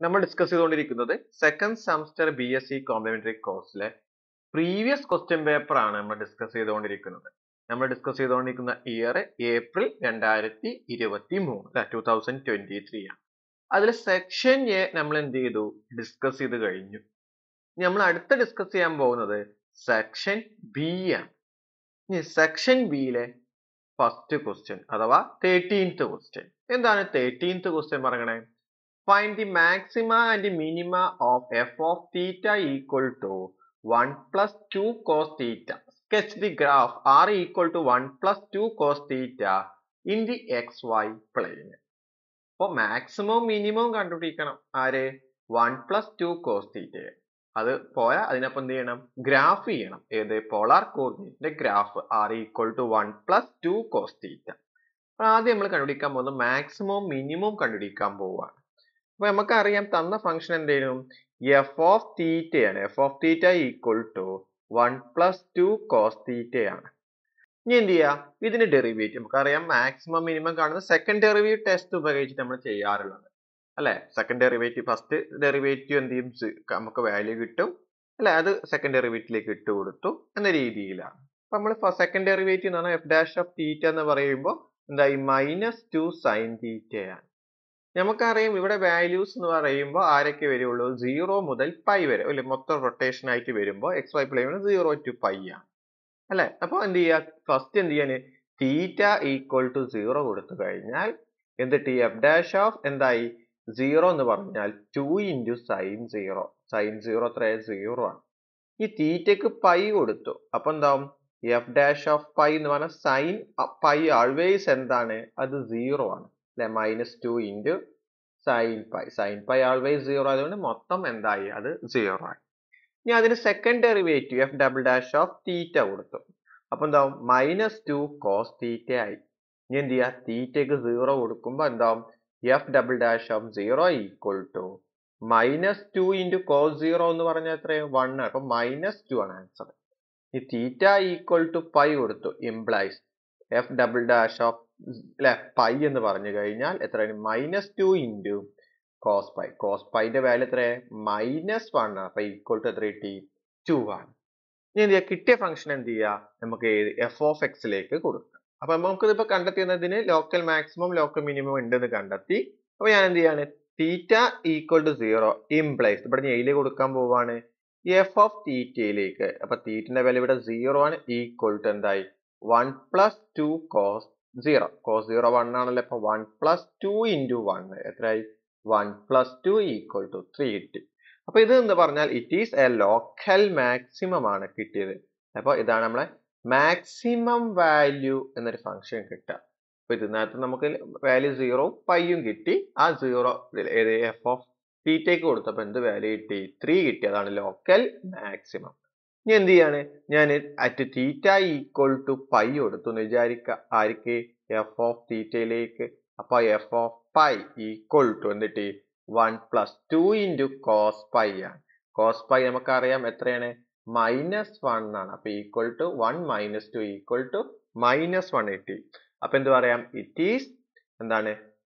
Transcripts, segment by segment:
നമ്മൾ ഡിസ്കസ് ചെയ്തുകൊണ്ടിരിക്കുന്നത് second semester B S C complementary കോഴ്സിലെ പ്രീവിയസ് ക്വസ്റ്റ്യൻ പേപ്പർ ആണ് നമ്മൾ ഡിസ്കസ് ചെയ്തുകൊണ്ടിരിക്കുന്നത് നമ്മൾ ഡിസ്കസ് ചെയ്തുകൊണ്ടിരിക്കുന്ന ഇയർ ഏപ്രിൽ രണ്ടായിരത്തി ഇരുപത്തി മൂന്ന് ടൂ തൗസൻഡ് ട്വന്റി ത്രീ ആണ് അതിൽ സെക്ഷൻ എ നമ്മൾ എന്ത് ചെയ്തു ഡിസ്കസ് ചെയ്ത് കഴിഞ്ഞു നമ്മൾ അടുത്ത ഡിസ്കസ് ചെയ്യാൻ പോകുന്നത് സെക്ഷൻ ബി ആണ് ഇനി സെക്ഷൻ ബിയിലെ ഫസ്റ്റ് ക്വസ്റ്റ്യൻ അഥവാ തേർട്ടീൻത്ത് ക്വസ്റ്റ്യൻ എന്താണ് തേർട്ടീൻത്ത് ക്വസ്റ്റ്യൻ പറയണേ find the maxima and minima of F of theta equal to one plus two cos theta sketch the graph R equal to one plus two cos theta in the X Y plane അപ്പൊ മാക്സിമവും മിനിമവും കണ്ടുപിടിക്കണം ആര് one plus two cos തീറ്റയെ അത് പോയാ അതിനൊപ്പം എന്ത് ചെയ്യണം ഗ്രാഫ് ചെയ്യണം ഏത് പോളാർ കോർഡിനേറ്റിന്റെ graph R equal to one plus two cos theta അപ്പൊ ആദ്യം നമ്മൾ കണ്ടുപിടിക്കാൻ പോകുന്നത് മാക്സിമവും മിനിമവും കണ്ടുപിടിക്കാൻ പോവുകയാണ് അപ്പൊ നമുക്കറിയാം തന്ന ഫംഗ്ഷൻ എന്തെങ്കിലും എഫ് ഓഫ് തീറ്റയാണ് F of theta equal to one plus two cos തീറ്റയാണ് ഇനി എന്ത് ചെയ്യാം ഇതിന്റെ ഡെറിവേറ്റീവ് നമുക്കറിയാം മാക്സിമം മിനിമം കാണുന്ന സെക്കൻഡ് ഡെറിവേറ്റീവ് ടെസ്റ്റ് ഉപയോഗിച്ചിട്ട് നമ്മൾ ചെയ്യാറുള്ളത് അല്ലെ സെക്കൻഡ് ഡെറിവേറ്റീവ് ഫസ്റ്റ് ഡെറിവേറ്റീവ് എന്ത് ചെയ്യും നമുക്ക് വാല്യൂ കിട്ടും അല്ലെ അത് സെക്കൻഡ് ഡെറിവേറ്റീവിലേക്ക് ഇട്ട് കൊടുത്തു എന്ന രീതിയിലാണ് അപ്പൊ നമ്മൾ സെക്കൻഡ് ഡെറിവേറ്റീവ് എന്ന് പറഞ്ഞാൽ എഫ് ഡാഷ് ഓഫ് തീറ്റ എന്ന് പറയുമ്പോൾ എന്തായി മൈനസ് ടു സൈൻ തീറ്റയാണ് നമുക്കറിയാം ഇവിടെ വാല്യൂസ് എന്ന് പറയുമ്പോൾ ആരൊക്കെ വരുള്ളൂ സീറോ മുതൽ പൈ വരെ അല്ലെ മൊത്തം റൊട്ടേഷൻ ആയിട്ട് വരുമ്പോൾ X Y plane zero to pi ആണ് അല്ലെ അപ്പൊ എന്ത് ചെയ്യാ ഫസ്റ്റ് എന്ത് ചെയ്യാന് തീറ്റ ഈക്വൽ ടു സീറോ കൊടുത്തു കഴിഞ്ഞാൽ എന്നിട്ട് ഈ എഫ് ഡാഷ് ഓഫ് എന്തായി സീറോ എന്ന് പറഞ്ഞാൽ two into sine zero sine zero എത്ര സീറോ ആണ് ഈ തീറ്റക്ക് പൈ കൊടുത്തു അപ്പൊ എന്താവും എഫ് ഡാഷ് ഓഫ് പൈ എന്ന് പറഞ്ഞാൽ സൈൻ പൈ ആൾവേസ് എന്താണ് അത് സീറോ ആണ് അല്ലെ minus two into sine pi sine pi always zero ആയതുകൊണ്ട് മൊത്തം എന്തായി അത് സീറോ ആയി ഇനി അതിന് second derivative F double dash of theta കൊടുത്തു അപ്പൊ എന്താവും മൈനസ് ടു കോസ് തീറ്റ ആയി ഇനി എന്ത് ചെയ്യുക തീറ്റക്ക് സീറോ കൊടുക്കുമ്പോൾ എന്താവും F double dash of zero equal to minus two into cos zero എന്ന് പറഞ്ഞാൽ എത്രയാണ് വൺ ആണ് അപ്പൊ മൈനസ് ടു ആണ് ആൻസർ ഈ തീറ്റ ഈക്വൽ ടു പൈ കൊടുത്തു implies F double dash of അല്ലെ പൈ എന്ന് പറഞ്ഞു കഴിഞ്ഞാൽ എത്രയാണ് minus two into cos pi cos പൈന്റെ വാല്യൂ എത്ര മൈനസ് വൺ ആണ് അപ്പൊ ഈക്വൽ ടു എത്ര കിട്ടി ടു ആണ് ഇനി എന്ത് ചെയ്യുക കിട്ടിയ ഫംഗ്ഷൻ എന്ത് ചെയ്യുക നമുക്ക് എഫ് ഓഫ് എക്സിലേക്ക് കൊടുക്കാം അപ്പൊ നമുക്ക് ഇതിപ്പോ കണ്ടെത്തുന്നതിന് ലോക്കൽ മാക്സിമം ലോക്കൽ മിനിമം ഉണ്ടെന്ന് കണ്ടെത്തി അപ്പൊ ഞാൻ എന്ത് ചെയ്യാണ് theta equal to zero implies ഇവിടെ എയില് കൊടുക്കാൻ പോവാണ് എഫ് ഓഫ് തീറ്റയിലേക്ക് അപ്പൊ തീറ്റിന്റെ വില ഇവിടെ സീറോ ആണ് ഈക്വൽ ടു എന്തായി one plus two cos zero cos zero one ആണല്ലോ അപ്പൊ one plus two into one എത്രയായി one plus two equal to three കിട്ടി അപ്പൊ ഇത് എന്ന് പറഞ്ഞാൽ it is a local maximum ആണ് കിട്ടിയത് അപ്പൊ ഇതാണ് നമ്മളെ മാക്സിമം വാല്യൂ എന്നൊരു ഫംഗ്ഷൻ കിട്ടുക അപ്പൊ ഇതിനകത്ത് നമുക്ക് വാല്യൂ സീറോ പൈയും കിട്ടി ആ സീറോ ഏത് എഫ് ഓഫ് തീറ്റയ്ക്ക് കൊടുത്തപ്പോ എന്ത് വാല്യൂ കിട്ടി ത്രീ കിട്ടി അതാണ് ലോക്കൽ മാക്സിമം ഇനി എന്ത് ചെയ്യാണ് ഞാൻ at theta equal to pi കൊടുത്തു എന്ന് വിചാരിക്കുക ആർക്ക് എഫ് ഓഫ് തീറ്റയിലേക്ക് അപ്പൊ F of pi equal to എന്നിട്ട് one plus two into cos pi ആണ് കോസ് പൈ നമുക്കറിയാം എത്രയാണ് മൈനസ് വൺ ആണ് അപ്പൊ equal to one minus two equal to minus one കിട്ടി അപ്പൊ എന്ത് പറയാം ഇറ്റ് ഈസ് എന്താണ്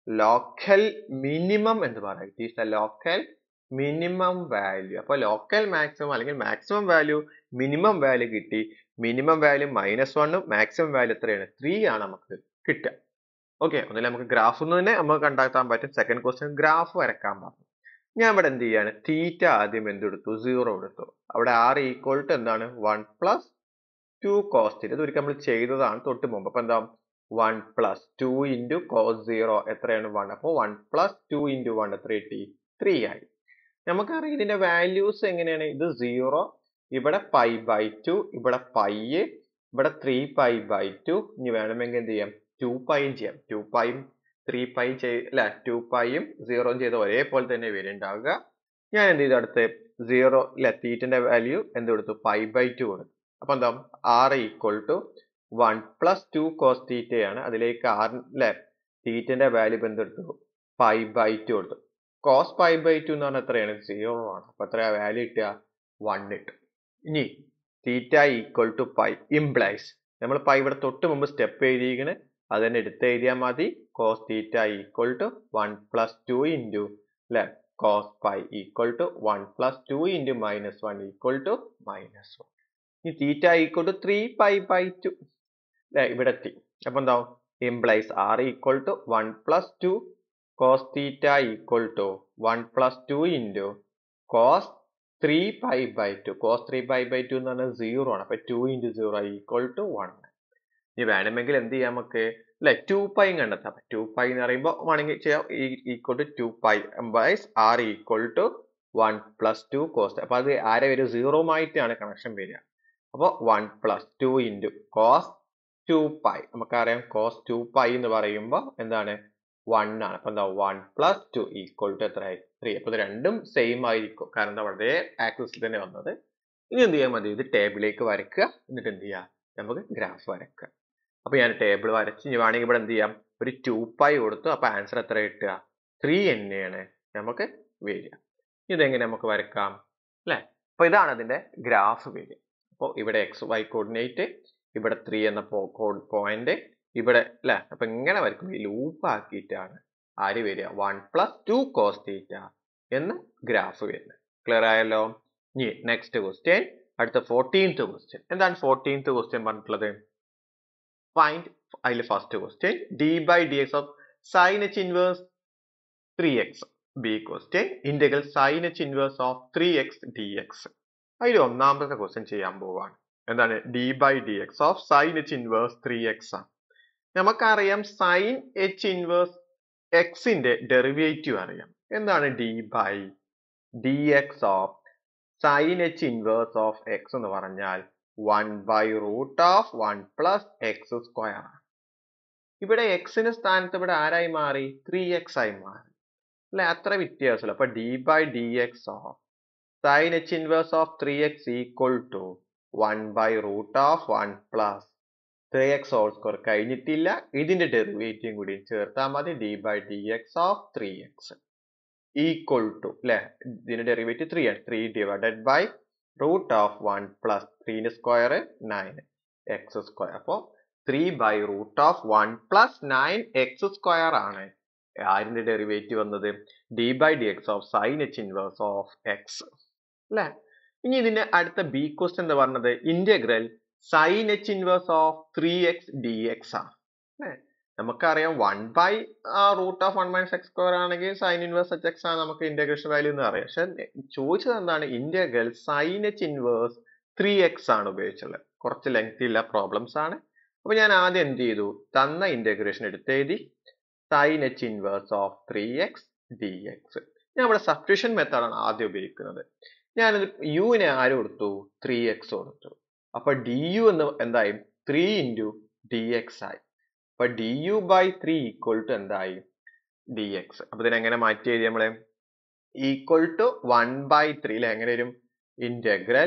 ലോക്കൽ മിനിമം എന്ന് പറയാം it is a local minimum value അപ്പൊ ലോക്കൽ മാക്സിമം അല്ലെങ്കിൽ മാക്സിമം വാല്യൂ മിനിമം വാല്യൂ കിട്ടി മിനിമം വാല്യൂ മൈനസ് വണ്ണും മാക്സിമം വാല്യൂ എത്രയാണ് ത്രീ ആണ് നമുക്ക് കിട്ടുക ഓക്കെ ഒന്നില്ല നമുക്ക് ഗ്രാഫ് തന്നെ നമുക്ക് കണ്ടെത്താൻ പറ്റും സെക്കൻഡ് ക്വസ്റ്റ്യൻ ഗ്രാഫ് വരക്കാൻ പറഞ്ഞു ഞാൻ ഇവിടെ എന്ത് ചെയ്യാണ് തീറ്റ ആദ്യം എന്തെടുത്തു സീറോ എടുത്തു അവിടെ ആർ ഈക്വൽ ടു എന്താണ് one plus two cos theta ഇത് ഒരിക്കൽ നമ്മൾ ചെയ്തതാണ് തൊട്ട് മുമ്പ് അപ്പൊ എന്താ one plus two into cos zero എത്രയാണ് വൺ അപ്പോൾ one plus two into one എത്ര കിട്ടി ത്രീ ആയി നമുക്കറിയാം ഇതിന്റെ വാല്യൂസ് എങ്ങനെയാണ് ഇത് സീറോ ഇവിടെ പൈ ബൈ ടു ഇവിടെ പൈ ഇവിടെ ത്രീ പൈ ബൈ ടു ഇനി വേണമെങ്കിൽ എന്ത് ചെയ്യാം ടു പൈയും ചെയ്യാം ടു പൈയും ത്രീ പൈ ചെയ് അല്ല ടു പൈയും സീറോയും ചെയ്ത് ഒരേപോലെ തന്നെ വരുന്നുണ്ടാവുക ഞാൻ എന്ത് ചെയ്തു അടുത്ത് സീറോ അല്ല തീറ്റിന്റെ വാല്യൂ എന്ത് കൊടുത്തു പൈ ബൈ ടു കൊടുത്തു അപ്പൊ എന്താ R equal to one plus two cos തീറ്റയാണ് അതിലേക്ക് ആർ അല്ലെ തീറ്റിന്റെ വാല്യൂ എന്തെടുത്തു പൈ ബൈ ടു കൊടുത്തു കോസ് പൈ ബൈ ടു എന്ന് പറഞ്ഞാൽ എത്രയാണ് സീറോ ആണ് അപ്പൊ എത്രയാ വാല്യൂ കിട്ടുക വൺ കിട്ടും ഇനി theta equal to pi implies നമ്മൾ പൈ ഇവിടെ തൊട്ട് മുമ്പ് സ്റ്റെപ്പ് എഴുതിയിരിക്കണ് അത് തന്നെ എടുത്ത് എഴുതിയാൽ മതി cos theta equal to one plus two into അല്ലെ cos pi equal to 1 plus 2 into minus 1 equal to minus 1. ഇനി തീറ്റ equal to 3 pi by 2. അല്ലെ ഇവിടെ എത്തി അപ്പൊ എന്താവും implies r equal to 1 plus 2 cos theta equal to 1 plus 2 into cos 3 pi by 2 cos 3 pi by 2 എന്ന് പറഞ്ഞാൽ 0 ആണ് അപ്പൊ 2 into 0 equal to 1 ഇനി വേണമെങ്കിൽ എന്ത് ചെയ്യാം നമുക്ക് അല്ലെ ടു പൈ കണ്ടെത്താം ടു പൈ എന്ന് പറയുമ്പോൾ വേണമെങ്കിൽ ചെയ്യാം equal to two pi implies R equal to one plus two cost അപ്പൊ അത് ആരെ വരും സീറോമായിട്ടാണ് കണക്ഷൻ വരിക അപ്പോൾ one plus two into cos two pi നമുക്കറിയാം കോസ് ടു പൈ എന്ന് പറയുമ്പോൾ എന്താണ് വൺ ആണ് അപ്പൊ എന്താ one plus two equal to എത്രയായി ത്രീ അപ്പൊ ഇത് രണ്ടും സെയിം ആയിരിക്കും കാരണം എന്താ വളരെ ആക്സിസിൽ തന്നെ വന്നത് ഇനി എന്ത് ചെയ്യാൻ മതി ഇത് ടേബിളിലേക്ക് വരയ്ക്കുക എന്നിട്ട് എന്ത് ചെയ്യുക നമുക്ക് ഗ്രാഫ് വരയ്ക്കുക അപ്പൊ ഞാൻ ടേബിൾ വരച്ച് ഇനി വേണമെങ്കിൽ ഇവിടെ എന്ത് ചെയ്യാം ഒരു ടു പൈ കൊടുത്തു അപ്പൊ ആൻസർ എത്ര കിട്ടുക ത്രീ തന്നെയാണ് നമുക്ക് വരിക ഇതെങ്ങനെ നമുക്ക് വരക്കാം അല്ലെ അപ്പൊ ഇതാണ് അതിന്റെ ഗ്രാഫ് വരിക അപ്പോൾ ഇവിടെ എക്സ് വൈ കോർഡിനേറ്റ് ഇവിടെ ത്രീ എന്ന പോയിന്റ് ഇവിടെ അല്ലെ അപ്പൊ ഇങ്ങനെ വരക്കും ഈ ലൂപ്പ് ആക്കിയിട്ടാണ് ആര് വരിക one plus two cos theta എന്ന് ഗ്രാഫ് വരുന്നത് ക്ലിയർ ആയല്ലോ ഇനി നെക്സ്റ്റ് ക്വസ്റ്റ്യൻ അടുത്ത ഫോർട്ടീൻത്ത് ക്വസ്റ്റ്യൻ എന്താണ് ഫോർട്ടീൻത്ത് ക്വസ്റ്റ്യൻ പറഞ്ഞിട്ടുള്ളത് find അതിൽ first question D by D X of sine H inverse three X B question integral sine H inverse of three X D X അതിൽ ഒന്നാമത്തെ question ചെയ്യാൻ പോവാണ് എന്താണ് D by D X of sine H inverse three X ആണ് നമുക്കറിയാം sine H inverse എക്സിന്റെ derivative അറിയാം എന്താണ് D by D X of sine H inverse of X എന്ന് പറഞ്ഞാൽ one by root of one plus X square ആണ് ഇവിടെ എക്സിന് സ്ഥാനത്ത് ഇവിടെ ആരായി മാറി ത്രീ എക്സ് ആയി മാറി അല്ലെ അത്ര വ്യത്യാസമില്ല അപ്പൊ D by D X of sine H inverse of three X equal to one by root of one plus three X whole square കഴിഞ്ഞിട്ടില്ല ഇതിന്റെ ഡെറിവേറ്റീവും കൂടി ചേർത്താൽ മതി D by D X of three X equal to അല്ലെ ഇതിന്റെ derivative three ആണ് three divided by root of one plus ത്രീന്റെ സ്ക്വയർ നയൻ എക്സ് സ്ക്വയർ അപ്പോൾ three by root of one plus nine X square ആണ് ആരിന്റെ derivative വന്നത് D by D X of sine H inverse of X അല്ലെ ഇനി ഇതിന്റെ അടുത്ത B question എന്താ പറഞ്ഞത് integral sine H inverse of three X D X ആണ് അല്ലെ നമുക്കറിയാം one by root of one minus X square ആണെങ്കിൽ സൈൻ ഇൻവേഴ്സ് എച്ച് എക്സ് ആണ് നമുക്ക് ഇന്റഗ്രേഷൻ വാല്യൂ എന്ന് അറിയാം പക്ഷെ ചോദിച്ചത് എന്താണ് integral sine H inverse three X ആണ് ഉപയോഗിച്ചുള്ളത് കുറച്ച് ലെങ്ത് ഇല്ല പ്രോബ്ലംസ് ആണ് അപ്പൊ ഞാൻ ആദ്യം എന്ത് ചെയ്തു തന്ന ഇന്റഗ്രേഷൻ എടുത്തെഴുതി sine H inverse of three X D X ഞാൻ ഇവിടെ സബ്സ്റ്റിറ്റ്യൂഷൻ മെത്തേഡാണ് ആദ്യം ഉപയോഗിക്കുന്നത് ഞാനിത് യുവിനെ ആര് കൊടുത്തു ത്രീ എക്സ് കൊടുത്തു അപ്പൊ ഡി യു എന്ന് എന്തായി ത്രീ ഇൻറ്റു ഡി എക്സ് ആയി അപ്പൊ D U by three equal to എന്തായി ഡി എക്സ് അപ്പൊ ഇതിനെങ്ങനെ മാറ്റി എഴുതി നമ്മള് equal to one by three അല്ലെ എങ്ങനെ വരും integral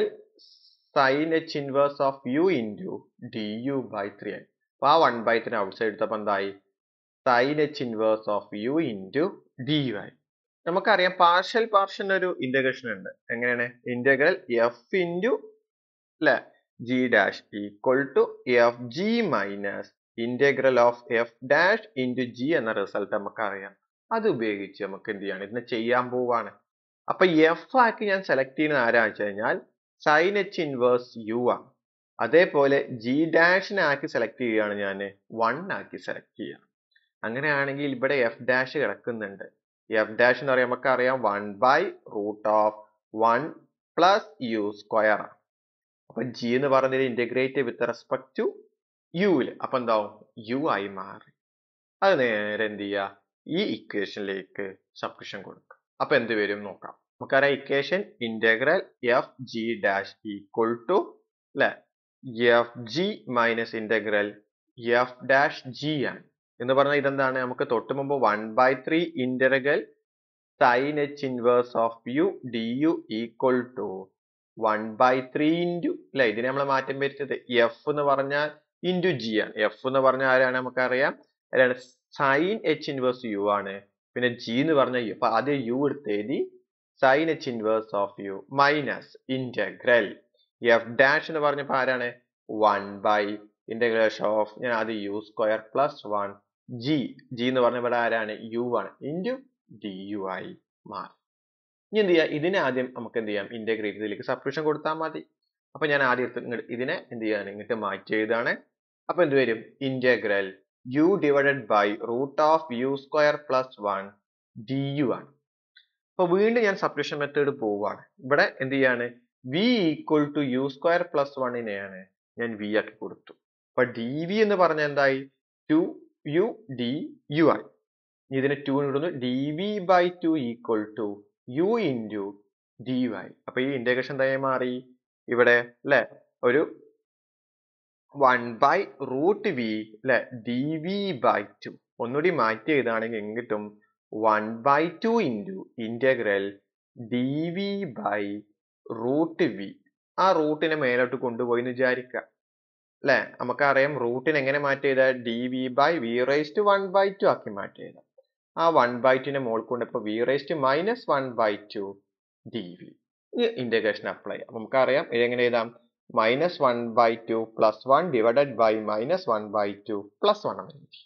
sine H inverse of U into D U by three ആയി അപ്പൊ ആ one by three outside എടുത്തപ്പോ എന്തായി sine H inverse of U into D U ആയി നമുക്കറിയാം പാർഷ്യൽ പാർഷ്യൽ ഒരു ഇന്റഗ്രേഷൻ ഉണ്ട് എങ്ങനെയാണ് ഇന്റഗ്രൽ എഫ് ഇൻറ്റു അല്ലെ G dash equal to F G minus integral of F dash into G എന്ന result നമുക്ക് അറിയാം അത് ഉപയോഗിച്ച് നമുക്ക് എന്ത് ചെയ്യാണ് ഇതിനെ ചെയ്യാൻ പോവാണ് അപ്പൊ എഫ് ആക്കി ഞാൻ സെലക്ട് ചെയ്യുന്നത് ആരാന്ന് വെച്ച് കഴിഞ്ഞാൽ സൈൻ എച്ച് ഇൻവേഴ്സ് യു ആണ് അതേപോലെ ജി ഡാഷിനെ ആക്കി സെലക്ട് ചെയ്യുകയാണ് ഞാൻ വൺ ആക്കി സെലക്ട് ചെയ്യുക അങ്ങനെയാണെങ്കിൽ ഇവിടെ എഫ് ഡാഷ് കിടക്കുന്നുണ്ട് എഫ് ഡാഷ് എന്ന് പറയുമ്പോൾ നമുക്ക് അറിയാം one by root of one plus U square ആണ് അപ്പൊ ജി എന്ന് പറഞ്ഞത് ഇന്റഗ്രേറ്റ് വിത്ത് റെസ്പെക്ട് ടു യുവിൽ അപ്പൊ എന്താവും യു ആയി മാറി അത് നേരെ എന്ത് ചെയ്യുക ഈ ഇക്വേഷനിലേക്ക് സബ്സ്ക്രിപ്ഷൻ കൊടുക്കുക അപ്പൊ എന്ത് വരും നോക്കാം നമുക്കറിയാം equation integral F G dash equal to അല്ലെ F G minus integral F dash G ആണ് എന്ന് പറഞ്ഞാൽ ഇതെന്താണ് നമുക്ക് തൊട്ട് മുമ്പ് one by three integral sine H inverse of U D U equal to one by three into അല്ലെ ഇതിനെ നമ്മൾ മാറ്റം വരുത്തിയത് എഫ് എന്ന് പറഞ്ഞാൽ ഇൻറ്റു ജി ആണ് എഫ് എന്ന് പറഞ്ഞാൽ ആരാണ് നമുക്കറിയാം ആരാണ് സൈൻ എച്ച് ഇൻവേഴ്സ് യു ആണ് പിന്നെ ജി എന്ന് പറഞ്ഞ യു അപ്പൊ ആദ്യം യു എടുത്ത് എഴുതി sine H inverse of U minus integral F dash എന്ന് പറഞ്ഞപ്പോ ആരാണ് വൺ ബൈ ഇന്റഗ്രേഷൻ ഓഫ് ഞാൻ ആദ്യം U square plus one G G എന്ന് പറഞ്ഞ ഇവിടെ ആരാണ് യു ആണ് ഇൻറ്റു ഡി യു ആയി മാറി ഇനി എന്ത് ചെയ്യാം ഇതിനെ ആദ്യം നമുക്ക് എന്ത് ചെയ്യാം ഇന്റഗ്രേറ്റ് ഇതിലേക്ക് സബ്സ്റ്റിറ്റ്യൂഷൻ കൊടുത്താൽ മതി അപ്പൊ ഞാൻ ആദ്യം എടുത്ത് ഇങ്ങോട്ട് ഇതിനെ എന്ത് ചെയ്യാണ് ഇങ്ങോട്ട് മാറ്റി എഴുതാണ് അപ്പൊ എന്ത് വരും integral U divided by root of U square plus one D U ആണ് അപ്പൊ വീണ്ടും ഞാൻ സബ്സ്റ്റിറ്റ്യൂഷൻ മെത്തേഡ് പോവാണ് ഇവിടെ എന്ത് ചെയ്യാണ് V equal to U square plus വണ്ണിനെയാണ് ഞാൻ വി ആക്കി കൊടുത്തു അപ്പൊ ഡി വി എന്ന് പറഞ്ഞ എന്തായി ടു യു ഡി യു ആയി ഇതിന് ടു ഇടുന്നു D V by two equal to U into D Y അപ്പൊ ഈ ഇന്റഗ്രേഷൻ എന്തായി മാറി ഇവിടെ അല്ലെ ഒരു വൺ ബൈ റൂട്ട് വി അല്ലെ ഡി വി ബൈ ടു ഒന്നുകൂടി മാറ്റി എഴുതാണെങ്കിൽ എങ്ങനെ കിട്ടും one by two into integral D V by root V ആ റൂട്ടിനെ മേലോട്ട് കൊണ്ടുപോയി എന്ന് വിചാരിക്കുക അല്ലെ നമുക്കറിയാം റൂട്ടിനെ എങ്ങനെ മാറ്റി ചെയ്താൽ D V by V raised one by two ആക്കി മാറ്റി എഴുതാം ആ വൺ ബൈ ടുവിനെ മോൾ കൊണ്ട് ഇപ്പൊ V raised minus one by two D V ഈ ഇന്റഗ്രേഷൻ അപ്ലൈ ചെയ്യാം നമുക്കറിയാം ഇതെങ്ങനെ എഴുതാം minus one by two plus one divided by minus one by two plus one എന്ന് എഴുതി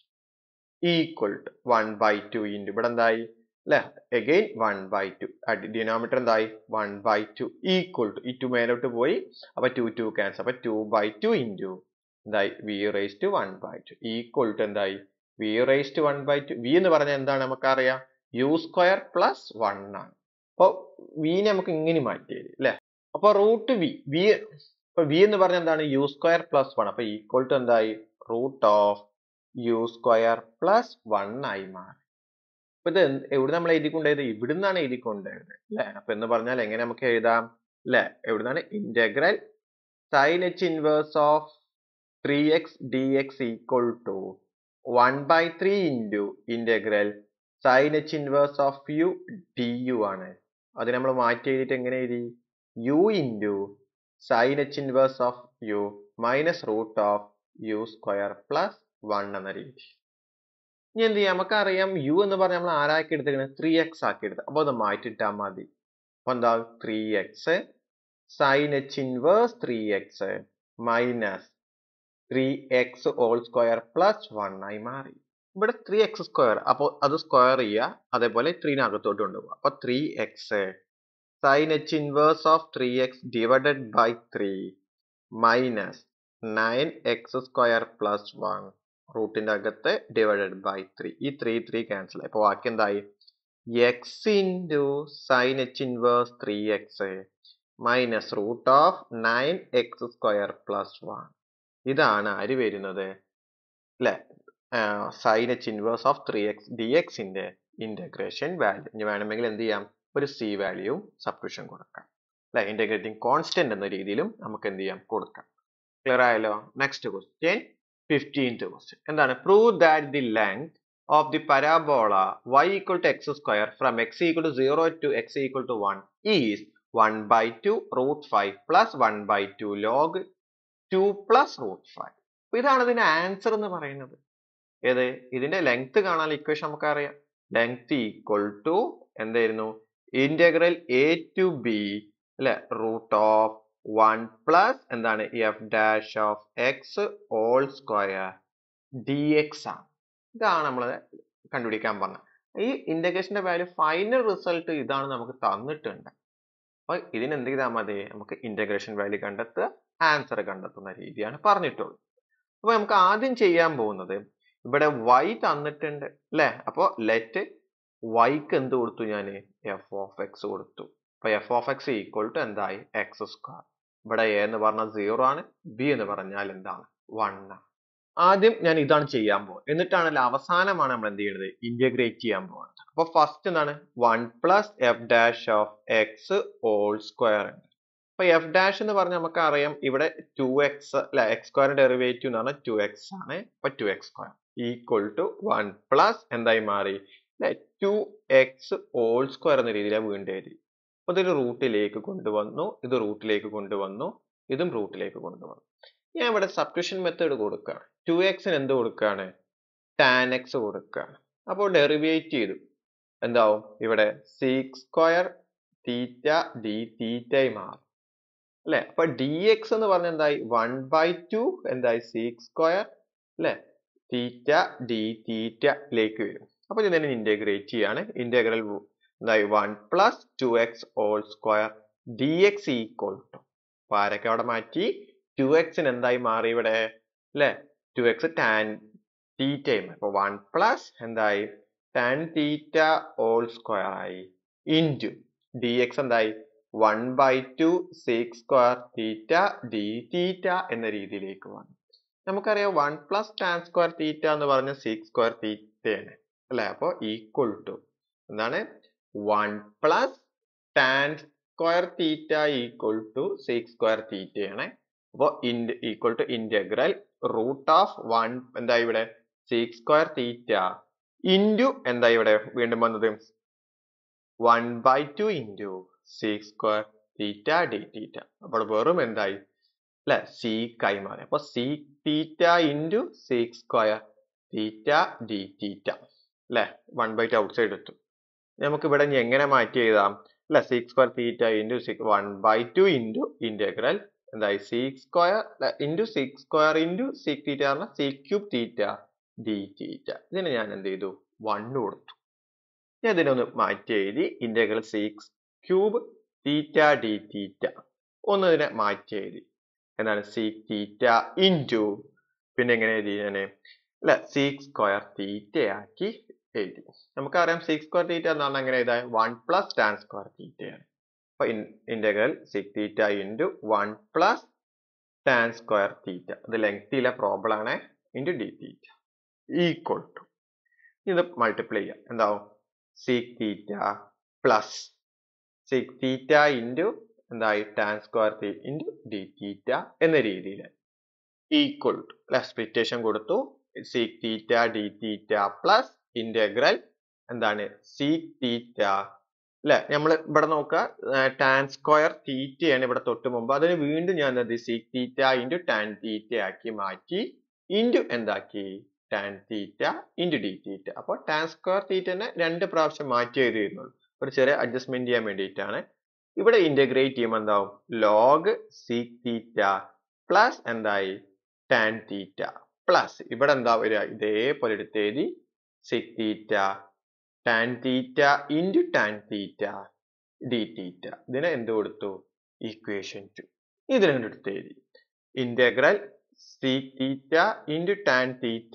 equal to one by two into ഇവിടെ എന്തായി അല്ലെ again one by two denominator എന്തായി one by two equal to ഈ ടു മേലോട്ട് പോയി അപ്പൊ ടു ടു ക്യാൻസൽ അപ്പൊ ടു ബൈ ടു ഇൻറ്റു എന്തായി V raise to one by two equal to എന്തായി V raise to one by two V എന്ന് പറഞ്ഞാൽ എന്താണ് നമുക്കറിയാം യു സ്ക്വയർ പ്ലസ് വൺ ആണ് അപ്പൊ വിനെ നമുക്ക് ഇങ്ങനെ മാറ്റി തരും അല്ലെ അപ്പൊ റൂട്ട് വി വി ഇപ്പൊ വി എന്ന് പറഞ്ഞാൽ എന്താണ് യു സ്ക്വയർ പ്ലസ് വൺ അപ്പൊ ഈക്വൽ ടു എന്തായി root of U square plus one ആയി മാറി അപ്പൊ ഇത് എവിടെ നമ്മൾ എഴുതിക്കൊണ്ടത് ഇവിടുന്നാണ് എഴുതിക്കൊണ്ടത് അല്ലെ അപ്പൊ എന്ന് പറഞ്ഞാൽ എങ്ങനെ നമുക്ക് എഴുതാം അല്ലെ എവിടുന്നാണ് integral sine H inverse of three X D X equal to one by three into integral sine H inverse of U D U ആണ് അത് നമ്മൾ മാറ്റി എഴുതിയിട്ട് എങ്ങനെ എഴുതി U into sine H inverse of U minus root of U square plus one എന്ന രീതി ഇനി എന്ത് ചെയ്യാം നമുക്കറിയാം യു എന്ന് പറഞ്ഞാൽ നമ്മൾ ആരാക്കി എടുത്തേക്കുന്നത് ത്രീ എക്സ് ആക്കി എടുത്തത് അപ്പോൾ അത് മാറ്റിയിട്ടാൽ മതി അപ്പൊ എന്താ three X sine H inverse three X minus three X whole square plus one ആയി മാറി ഇവിടെ ത്രീ എക്സ് സ്ക്വയർ അപ്പോൾ അത് സ്ക്വയർ ചെയ്യുക അതേപോലെ ത്രീനകത്തോട്ട് കൊണ്ടുപോകുക അപ്പൊ three X sine H inverse of three X divided by three minus nine X square plus one റൂട്ടിന്റെ അകത്ത് ഡിവൈഡഡ് ബൈ ത്രീ ഈ ത്രീ ത്രീ ക്യാൻസൽ അപ്പൊ ബാക്കി എന്തായി X into sine H inverse three X minus root of nine X square plus one ഇതാണ് ആര് വരുന്നത് അല്ലെ sine H inverse of three X D എക്സിന്റെ ഇന്റഗ്രേഷൻ വാല്യൂ ഇനി വേണമെങ്കിൽ എന്ത് ചെയ്യാം ഒരു സി വാല്യൂ സബ്സ്റ്റിറ്റ്യൂഷൻ കൊടുക്കാം അല്ലെ ഇന്റഗ്രേറ്റിംഗ് കോൺസ്റ്റന്റ് എന്ന രീതിയിലും നമുക്ക് എന്ത് ചെയ്യാം കൊടുക്കാം ക്ലിയർ ആയല്ലോ നെക്സ്റ്റ് ക്വസ്റ്റ്യൻ ഫിഫ്റ്റീൻത് ക്വസ്റ്റ്യൻ എന്താണ് prove that the length of the parabola y equal to x square from x equal to zero to x equal to one is one by two root five plus one by two log two plus root five ഇതാണ് ഇതിന്റെ answer എന്ന് പറയുന്നത് ഏത് ഇതിന്റെ length കാണാൻ equation നമുക്കറിയാം length equal to എന്തായിരുന്നു integral a to b അല്ലെ റൂട്ട് ഓഫ് വൺ പ്ലസ് എന്താണ് f dash of x whole square d X ആണ് ഇതാണ് നമ്മൾ കണ്ടുപിടിക്കാൻ പറഞ്ഞത് ഈ ഇന്റഗ്രേഷന്റെ വാല്യൂ ഫൈനൽ റിസൾട്ട് ഇതാണ് നമുക്ക് തന്നിട്ടുണ്ട് അപ്പൊ ഇതിന് എന്ത് ചെയ്താൽ മതി നമുക്ക് ഇന്റഗ്രേഷൻ വാല്യൂ കണ്ടെത്തുക ആൻസർ കണ്ടെത്തുന്ന രീതിയാണ് പറഞ്ഞിട്ടുള്ളത് അപ്പൊ നമുക്ക് ആദ്യം ചെയ്യാൻ പോകുന്നത് ഇവിടെ y തന്നിട്ടുണ്ട് അല്ലെ അപ്പൊ ലെറ്റ് yക്ക് എന്ത് കൊടുത്തു ഞാൻ എഫ് ഓഫ് എക്സ് കൊടുത്തു അപ്പൊ F of x equal to എന്തായി എക്സ് സ്ക്വയർ ഇവിടെ എ എന്ന് പറഞ്ഞാൽ സീറോ ആണ് ബി എന്ന് പറഞ്ഞാൽ എന്താണ് വൺ ആണ് ആദ്യം ഞാൻ ഇതാണ് ചെയ്യാൻ പോകുന്നത് എന്നിട്ടാണല്ലോ അവസാനമാണ് നമ്മൾ എന്ത് ചെയ്യുന്നത് ഇന്റഗ്രേറ്റ് ചെയ്യാൻ പോകുന്നത് അപ്പൊ ഫസ്റ്റ് എന്താണ് one plus f dash of x whole square ഉണ്ട് അപ്പൊ എഫ് ഡാഷ് എന്ന് പറഞ്ഞാൽ നമുക്ക് അറിയാം ഇവിടെ ടു എക്സ് അല്ലെ എക്സ് സ്ക്വയറിന്റെ ഡെറിവേറ്റീവ് എന്ന് പറഞ്ഞാൽ ടു എക്സ് ആണ് അപ്പൊ two x square equal to one plus എന്തായി മാറി അല്ലെ ടു എക്സ് ഹോൾ സ്ക്വയർ എന്ന രീതിയിലാണ് വീണ്ടും എഴുതി അപ്പൊ ഇതൊരു റൂട്ടിലേക്ക് കൊണ്ടുവന്നു ഇത് റൂട്ടിലേക്ക് കൊണ്ടുവന്നു ഇതും റൂട്ടിലേക്ക് കൊണ്ടുവന്നു ഞാൻ ഇവിടെ സബ്സ്റ്റിറ്റ്യൂഷൻ മെത്തേഡ് കൊടുക്കുകയാണ് ടു എക്സിന് എന്ത് കൊടുക്കുകയാണ് ടാൻ എക്സ് കൊടുക്കുകയാണ് അപ്പോൾ ഡെറിവേറ്റ് ചെയ്തു എന്താവും ഇവിടെ സിക്സ് സ്ക്വയർ തീറ്റ ഡി തീറ്റയായി മാറും അല്ലെ അപ്പൊ ഡി എക്സ് എന്ന് പറഞ്ഞ എന്തായി വൺ ബൈ ടു എന്തായി സിക്സ് സ്ക്വയർ അല്ലെ തീറ്റ ഡി തീറ്റയിലേക്ക് വരും അപ്പൊ ഇതിനെ ഇന്റഗ്രേറ്റ് ചെയ്യാണ് ഇന്റഗ്രൽ എന്തായി one plus two x whole square d X equal to അപ്പൊ ആരൊക്കെ അവിടെ മാറ്റി ടു എക്സിന് എന്തായി മാറി ഇവിടെ അല്ലെ ടു എക്സ് ടാൻ തീറ്റയും അപ്പൊ വൺ പ്ലസ് എന്തായി ടാൻ തീറ്റ ഹോൾ സ്ക്വയർ ആയി ഇൻറ്റു ഡി എക്സ് എന്തായി one by two sec square theta d theta എന്ന രീതിയിലേക്ക് വന്നു നമുക്കറിയാം one plus tan square theta എന്ന് പറഞ്ഞ സിക്സ് സ്ക്വയർ തീറ്റയാണ് അല്ലെ അപ്പൊ ഈക്വൽ ടു എന്താണ് one plus tan square theta equal to sec square തീറ്റയാണ് അപ്പോൾ ഇൻഡ് equal to integral root of one എന്താ ഇവിടെ സിക്സ് സ്ക്വയർ തീറ്റ ഇൻറ്റു എന്താ ഇവിടെ വീണ്ടും വന്നത് one by two into sec square theta d theta അപ്പോൾ വെറും എന്തായി അല്ലെ സി കൈ മാറി അപ്പൊ sec theta into sec square theta d theta അല്ലെ one by two outside എത്തും നമുക്ക് ഇവിടെ ഇനി എങ്ങനെ മാറ്റി എഴുതാം അല്ലെ sec square theta into sec one by two into integral എന്തായി sec square into sec square into sec theta പറഞ്ഞാൽ sec cube theta d theta ഇതിന് ഞാൻ എന്ത് ചെയ്തു വൺ കൊടുത്തു ഞാൻ ഇതിനൊന്ന് മാറ്റി എഴുതി integral sec cube theta d theta ഒന്ന് ഇതിനെ മാറ്റി എഴുതി എന്താണ് സിക്സ് തീറ്റ ഇൻറ്റു പിന്നെ എങ്ങനെ എഴുതി ഞാൻ അല്ല സിക്സ് സ്ക്വയർ തീറ്റ ആക്കി എഴുതി നമുക്കറിയാം സിക്സ് സ്ക്വയർ തീറ്റ എന്നാണ് എങ്ങനെ എഴുതാൻ വൺ പ്ലസ് ടാൻ സ്ക്വയർ തീറ്റയാണ് അപ്പൊ integral sec theta into one plus tan square theta ഇത് ലെങ്തിയിലെ പ്രോബ്ലം ആണ് into d theta equal to ഇത് മൾട്ടിപ്ലൈ ചെയ്യാം എന്താവും sec theta plus sec theta into എന്തായി tan square theta into d theta എന്ന രീതിയിൽ ഈക്വൽ ടു അല്ലെ സ്പ്ലിറ്റേഷൻ കൊടുത്തു sec theta d theta plus integral എന്താണ് സിക് തീറ്റ അല്ലെ നമ്മൾ ഇവിടെ നോക്കുക ടാൻ സ്ക്വയർ തീറ്റയാണ് ഇവിടെ തൊട്ട് മുമ്പ് അതിന് വീണ്ടും ഞാൻ എന്ത് സിക് തീറ്റ ഇൻറ്റു ടാൻ തീറ്റ ആക്കി മാറ്റി ഇൻറ്റു എന്താക്കി tan theta into d theta അപ്പോൾ ടാൻ സ്ക്വയർ തീറ്റനെ രണ്ട് പ്രാവശ്യം മാറ്റി എഴുതിയിരുന്നുള്ളൂ ഒരു ചെറിയ അഡ്ജസ്റ്റ്മെന്റ് ചെയ്യാൻ വേണ്ടിയിട്ടാണ് ഇവിടെ ഇന്റഗ്രേറ്റ് ചെയ്യുമ്പോൾ എന്താവും ലോഗ് സിക് തീറ്റ പ്ലസ് എന്തായി ടാൻ തീറ്റ പ്ലസ് ഇവിടെ എന്താ വരിക ഇതേപോലെ എടുത്ത് എഴുതി sec theta tan theta into tan theta d theta ഇതിനെ എന്ത് കൊടുത്തു ഈക്വേഷൻ ടു ഇതിനെ എടുത്ത് എഴുതി integral sec theta into tan theta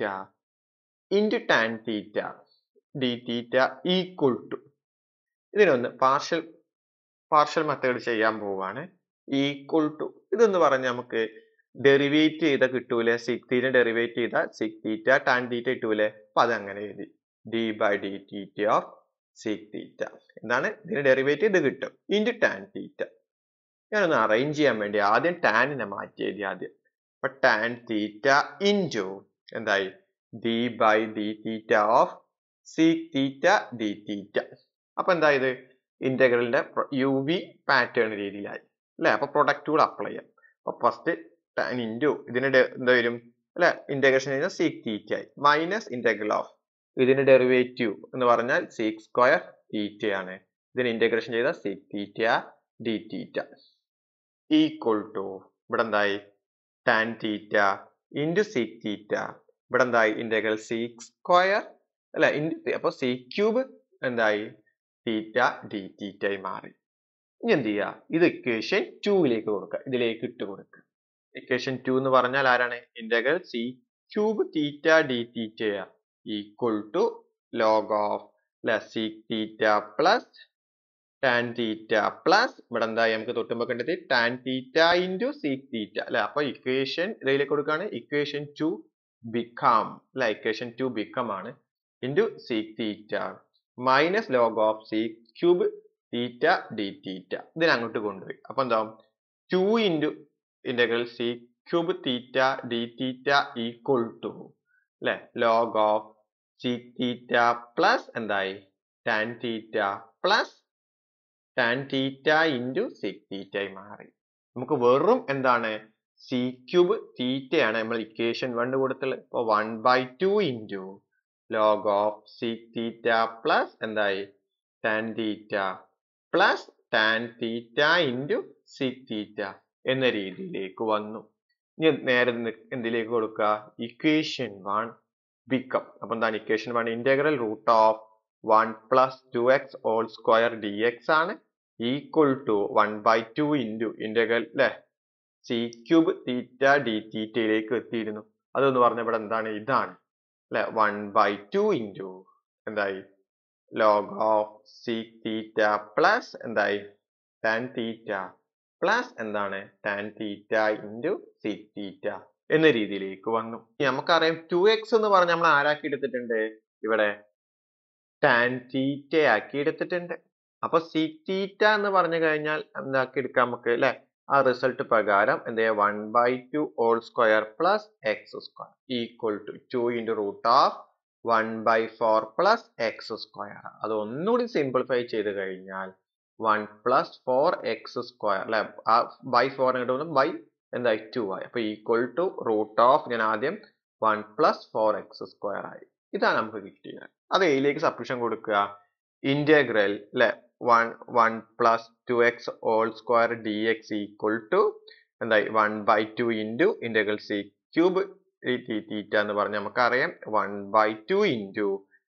into tan theta d theta equal to ഇതിനൊന്ന് പാർഷ്യൽ പാർഷ്യൽ മെത്തേഡ് ചെയ്യാൻ പോവാണ് ഈക്വൽ ടു ഇതെന്ന് പറഞ്ഞാൽ നമുക്ക് ഡെറിവേറ്റ് ചെയ്ത കിട്ടൂലേ സിക് തീറ്റ ഡെറിവേറ്റ് ചെയ്ത സിക് തീറ്റ ടാൻ തീറ്റ കിട്ടൂലേ അപ്പൊ അതങ്ങനെ എഴുതി d by d theta of sec theta എന്താണ് ഇതിന് ഡെറിവേറ്റ് ഇത് കിട്ടും ഇൻറ്റു ടാൻ തീറ്റ ഞാനൊന്ന് അറേഞ്ച് ചെയ്യാൻ വേണ്ടി ആദ്യം ടാനിനെ മാറ്റി എഴുതി ആദ്യം അപ്പൊ ടാൻ തീറ്റ ഇൻറ്റു എന്തായി d by d theta of sec theta d theta അപ്പൊ എന്തായത് ഇന്റഗ്രലിന്റെ യു വി പാറ്റേൺ രീതിയിലായി അല്ലെ അപ്പൊ പ്രൊഡക്റ്റ് കൂടെ അപ്ലൈ ചെയ്യാം അപ്പൊ ഫസ്റ്റ് ടാൻ ഇൻറ്റു ഇതിന് എന്താ വരും അല്ലെ ഇന്റഗ്രേഷൻ കഴിഞ്ഞാൽ സിക് തീറ്റ ആയി മൈനസ് ഇന്റഗ്രൽ ഓഫ് ഇതിന്റെ ഡെറിവേറ്റീവ് എന്ന് പറഞ്ഞാൽ സിക്സ് സ്ക്വയർ തീറ്റയാണ് ഇതിന് ഇന്റഗ്രേഷൻ ചെയ്ത sec theta d theta equal to ഇവിടെ എന്തായി tan theta into sec theta ഇവിടെ എന്തായി ഇന്റഗ്രൽ സിക്സ് സ്ക്വയർ അല്ല ഇൻറ്റു അപ്പൊ സി ക്യൂബ് എന്തായി തീറ്റ ഡി തീറ്റ ആയി മാറി ഇനി എന്ത് ചെയ്യുക ഇത് ഇക്വേഷൻ ടൂവിലേക്ക് കൊടുക്കുക ഇതിലേക്ക് ഇട്ട് കൊടുക്കുക ഇക്വേഷൻ ടു എന്ന് പറഞ്ഞാൽ ആരാണ് integral sec cube theta d theta equal to log of sec theta plus tan theta plus ഇവിടെ എന്താ നമുക്ക് തൊട്ടുമ്പോ കണ്ടത് tan theta into sec theta അല്ലെ അപ്പൊ ഇക്വേഷൻ ഇതിലേക്ക് കൊടുക്കുകയാണ് ഇക്വേഷൻ ടു ബിക്കാം അല്ലെ ഇക്വേഷൻ ടു ബിക്കം ആണ് into sec theta minus log of sec cube theta d theta ഇതിനെ അങ്ങോട്ട് കൊണ്ടുപോയി അപ്പൊ എന്താവും two into integral sec cube theta d theta equal to അല്ലെ log of sec theta plus എന്തായി tan theta plus tan theta into sec theta ആയി മാറി നമുക്ക് വെറും എന്താണ് സി ക്യൂബ് തീറ്റയാണ് നമ്മൾ ഇക്വേഷൻ വൺ കൊടുത്തുള്ളത് ഇപ്പൊ one by two into log of sec theta plus എന്തായി tan theta plus tan theta into sec theta എന്ന രീതിയിലേക്ക് വന്നു ഇനി നേരെ എന്തിലേക്ക് കൊടുക്കുക ഇക്വേഷൻ വൺ ബിക്കം അപ്പൊ എന്താണ് equation one integral root of one plus two x whole square d X ആണ് equal to one by two into integral അല്ലെ സി ക്യൂബ് തീറ്റ ഡി തീറ്റയിലേക്ക് എത്തിയിരുന്നു അതൊന്ന് പറഞ്ഞ ഇവിടെ എന്താണ് ഇതാണ് അല്ലെ വൺ ബൈ ടു ഇൻറ്റു എന്തായി log of sec theta plus എന്തായി ടാൻ തീറ്റ പ്ലസ് എന്താണ് tan theta into sec theta എന്ന രീതിയിലേക്ക് വന്നു നമുക്കറിയാം ടു എക്സ് എന്ന് പറഞ്ഞ് നമ്മൾ ആരാക്കി എടുത്തിട്ടുണ്ട് ഇവിടെ ടാൻ തീറ്റ ആക്കി എടുത്തിട്ടുണ്ട് അപ്പൊ സി തീറ്റ എന്ന് പറഞ്ഞു കഴിഞ്ഞാൽ എന്താക്കി എടുക്കാം നമുക്ക് അല്ലെ ആ റിസൾട്ട് പ്രകാരം എന്ത് ചെയ്യാം one by two whole square plus X square equal to two into root of one by four plus X square അത് ഒന്നുകൂടി സിംപ്ലിഫൈ ചെയ്ത് കഴിഞ്ഞാൽ one plus four x square അല്ലെ ആ ബൈ ഫോർ ഇങ്ങോട്ട് ബൈ എന്തായി ടു ആയി അപ്പൊ ഈക്വൽ ടു റൂട്ട് ഓഫ് ഞാൻ ആദ്യം one plus four x square ആയി ഇതാണ് നമുക്ക് കിട്ടിയത് അത് എയിലേക്ക് സബ്സ്റ്റിറ്റ്യൂഷൻ കൊടുക്കുക ഇന്റഗ്രൽ അല്ലെ one one plus two x whole square d X equal to എന്തായി one by two into integral sec cube theta എന്ന് പറഞ്ഞ് നമുക്കറിയാം one by two into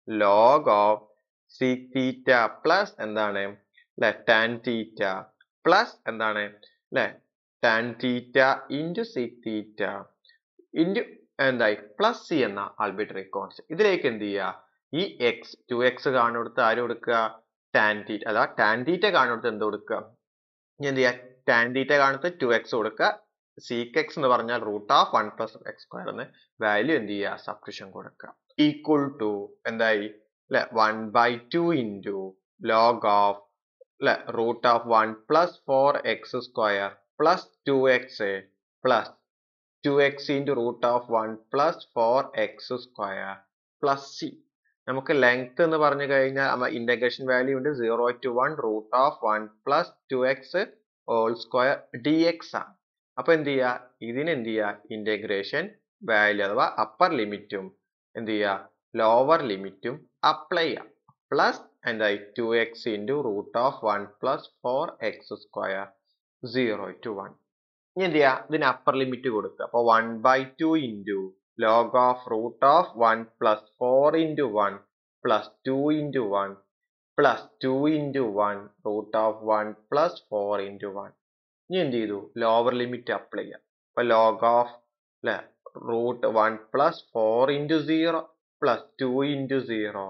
log of sec theta plus എന്താണ് അല്ലെ ടാൻ തീറ്റ പ്ലസ് എന്താണ് അല്ലെ tan theta into sec theta into എന്തായി plus c എന്ന ആൾബിട്രറി കോൺസ്റ്റന്റ് ഇതിലേക്ക് എന്ത് ചെയ്യുക ഈ എക്സ് ടു എക്സ് കാണുന്നിടത്ത് ആര് കൊടുക്കുക ടാൻ തീറ്റ അതാ ടാൻ തീറ്റ കാണുന്നിടത്ത് എന്ത് കൊടുക്കുക ഇനി എന്ത് ചെയ്യുക ടാൻ തീറ്റ കാണുന്നത് ടു എക്സ് കൊടുക്കുക സീക്ക് എക്സ് എന്ന് പറഞ്ഞാൽ root of one plus X square എന്ന് വാല്യൂ എന്ത് ചെയ്യുക സബ്സ്റ്റിറ്റ്യൂഷൻ കൊടുക്കുക ഈക്വൽ ടു എന്തായി അല്ലെ one by two into log of അല്ലെ root of one plus four x square plus two x plus two x into root of one plus four x square plus c നമുക്ക് length എന്ന് പറഞ്ഞു കഴിഞ്ഞാൽ integration value ഉണ്ട് zero to one root of one plus two x whole square d X ആണ് അപ്പൊ എന്ത് ചെയ്യുക ഇതിന് എന്ത് ചെയ്യുക ഇന്റഗ്രേഷൻ വാല്യൂ അഥവാ അപ്പർ ലിമിറ്റും എന്ത് ചെയ്യുക ലോവർ ലിമിറ്റും അപ്ലൈ ചെയ്യാം പ്ലസ് എന്തായി two x into root of one plus four x square zero to one ഇനി എന്ത് ചെയ്യുക ഇതിന് അപ്പർ ലിമിറ്റ് കൊടുക്കുക അപ്പൊ one by two into log of root of 1 plus 4 into 1 plus 2 into 1 plus 2 into 1 root of 1 plus 4 into 1 ഇനി എന്ത് ചെയ്തു lower limit apply ചെയ്യാം അപ്പൊ ലോഗ് ഓഫ് അല്ലെ root one plus four into zero plus two into zero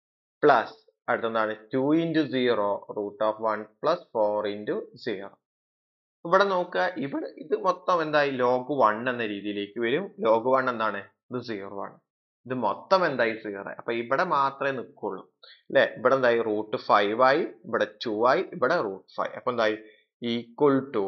plus അടുത്തെന്താണ് two into zero root of one plus four into zero ഇവിടെ നോക്കുക ഇവിടെ ഇത് മൊത്തം എന്തായി ലോഗ് വൺ എന്ന രീതിയിലേക്ക് വരും ലോഗ് വൺ എന്താണ് ഇത് സീറോ ആണ് ഇത് മൊത്തം എന്തായി സീറോ അപ്പൊ ഇവിടെ മാത്രമേ നിൽക്കുള്ളൂ അല്ലെ ഇവിടെ എന്തായി റൂട്ട് ഫൈവ് ആയി ഇവിടെ ടു ആയി ഇവിടെ റൂട്ട് ഫൈവ് അപ്പൊ എന്തായി ഈക്വൽ ടു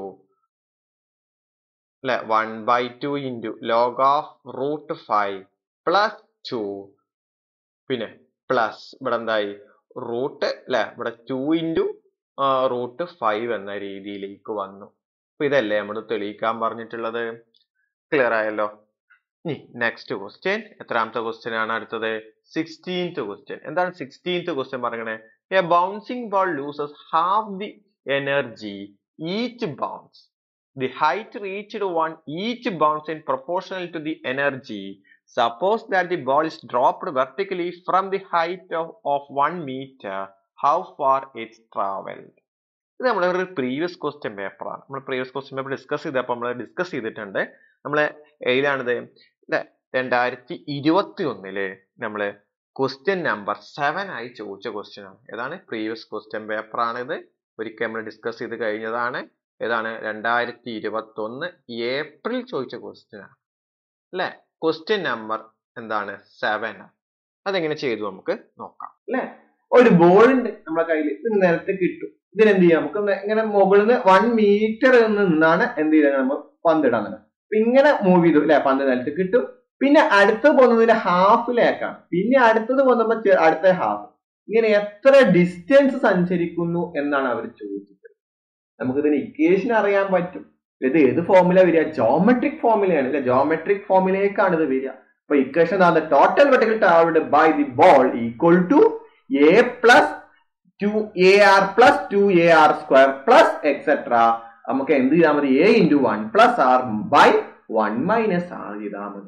അല്ലെ one by two into log of root five plus two പിന്നെ പ്ലസ് ഇവിടെ എന്തായി റൂട്ട് അല്ലെ ഇവിടെ ടു ഇൻറ്റു റൂട്ട് ഫൈവ് എന്ന രീതിയിലേക്ക് വന്നു അപ്പൊ ഇതല്ലേ നമ്മൾ തെളിയിക്കാൻ പറഞ്ഞിട്ടുള്ളത് ക്ലിയർ ആയല്ലോ ഇനി നെക്സ്റ്റ് ക്വസ്റ്റ്യൻ എത്രാമത്തെ ക്വസ്റ്റ്യൻ ആണ് അടുത്തത് സിക്സ്റ്റീൻത്ത് ക്വസ്റ്റ്യൻ എന്താണ് സിക്സ്റ്റീൻത്ത് ക്വസ്റ്റ്യൻ പറയണേ a bouncing ball loses half the energy each bounce the height reached one each bounce in proportional to the energy suppose that the ball is dropped vertically from the height of one metre how far it's travelled ഇത് നമ്മുടെ ഒരു previous question പേപ്പറാണ് നമ്മൾ previous question paper discuss ചെയ്തപ്പോൾ നമ്മൾ discuss ചെയ്തിട്ടുണ്ട് നമ്മളെ ഏതിലാണിത് അല്ലെ രണ്ടായിരത്തി ഇരുപത്തി ഒന്നില് നമ്മള് ക്വസ്റ്റ്യൻ നമ്പർ സെവൻ ആയി ചോദിച്ച ക്വസ്റ്റ്യൻ ആണ് ഏതാണ് പ്രീവിയസ് ക്വസ്റ്റ്യൻ പേപ്പർ ആണിത് ഒരിക്കൽ നമ്മൾ ഡിസ്കസ് ചെയ്ത് കഴിഞ്ഞതാണ് ഏതാണ് രണ്ടായിരത്തി ഇരുപത്തി ഒന്ന് ഏപ്രിൽ ചോദിച്ച ക്വസ്റ്റ്യൻ ആണ് അല്ലെ ക്വസ്റ്റ്യൻ നമ്പർ എന്താണ് സെവൻ അതെങ്ങനെ ചെയ്തു നമുക്ക് നോക്കാം അല്ലെ ഒരു ബോൾ ഉണ്ട് നമ്മുടെ കയ്യിൽ ഇത് നിലത്ത് കിട്ടും ഇതിനെന്ത് ചെയ്യാം നമുക്ക് ഇങ്ങനെ മുകളിൽ നിന്ന് വൺ മീറ്റർ നിന്നാണ് എന്ത് ചെയ്യുന്നത് നമ്മൾ പന്തിടാൻ തന്നെ അപ്പൊ ഇങ്ങനെ മൂവ് ചെയ്തു അല്ലെ പന്ത് നിലത്ത് കിട്ടും പിന്നെ അടുത്ത് പോകുന്നതിന്റെ ഹാഫിലേക്കാണ് പിന്നെ അടുത്തത് പോകുമ്പോൾ അടുത്ത ഹാഫ് ഇങ്ങനെ എത്ര ഡിസ്റ്റൻസ് സഞ്ചരിക്കുന്നു എന്നാണ് അവർ ചോദിച്ചത് നമുക്ക് ഇതിന് ഇക്വേഷൻ അറിയാൻ പറ്റും ഇത് ഏത് ഫോർമുല വരിക ജോമെട്രിക് ഫോർമുലയാണ് അല്ലെ ജോമെട്രിക് ഫോർമുലയിലേക്കാണ് ഇത് വരിക അപ്പൊ equation total vertical travelled by the ball equal to a plus two a r plus two a r square plus etcetera നമുക്ക് എന്ത് ചെയ്താൽ മതി a into one plus r by one minus r ചെയ്താൽ മതി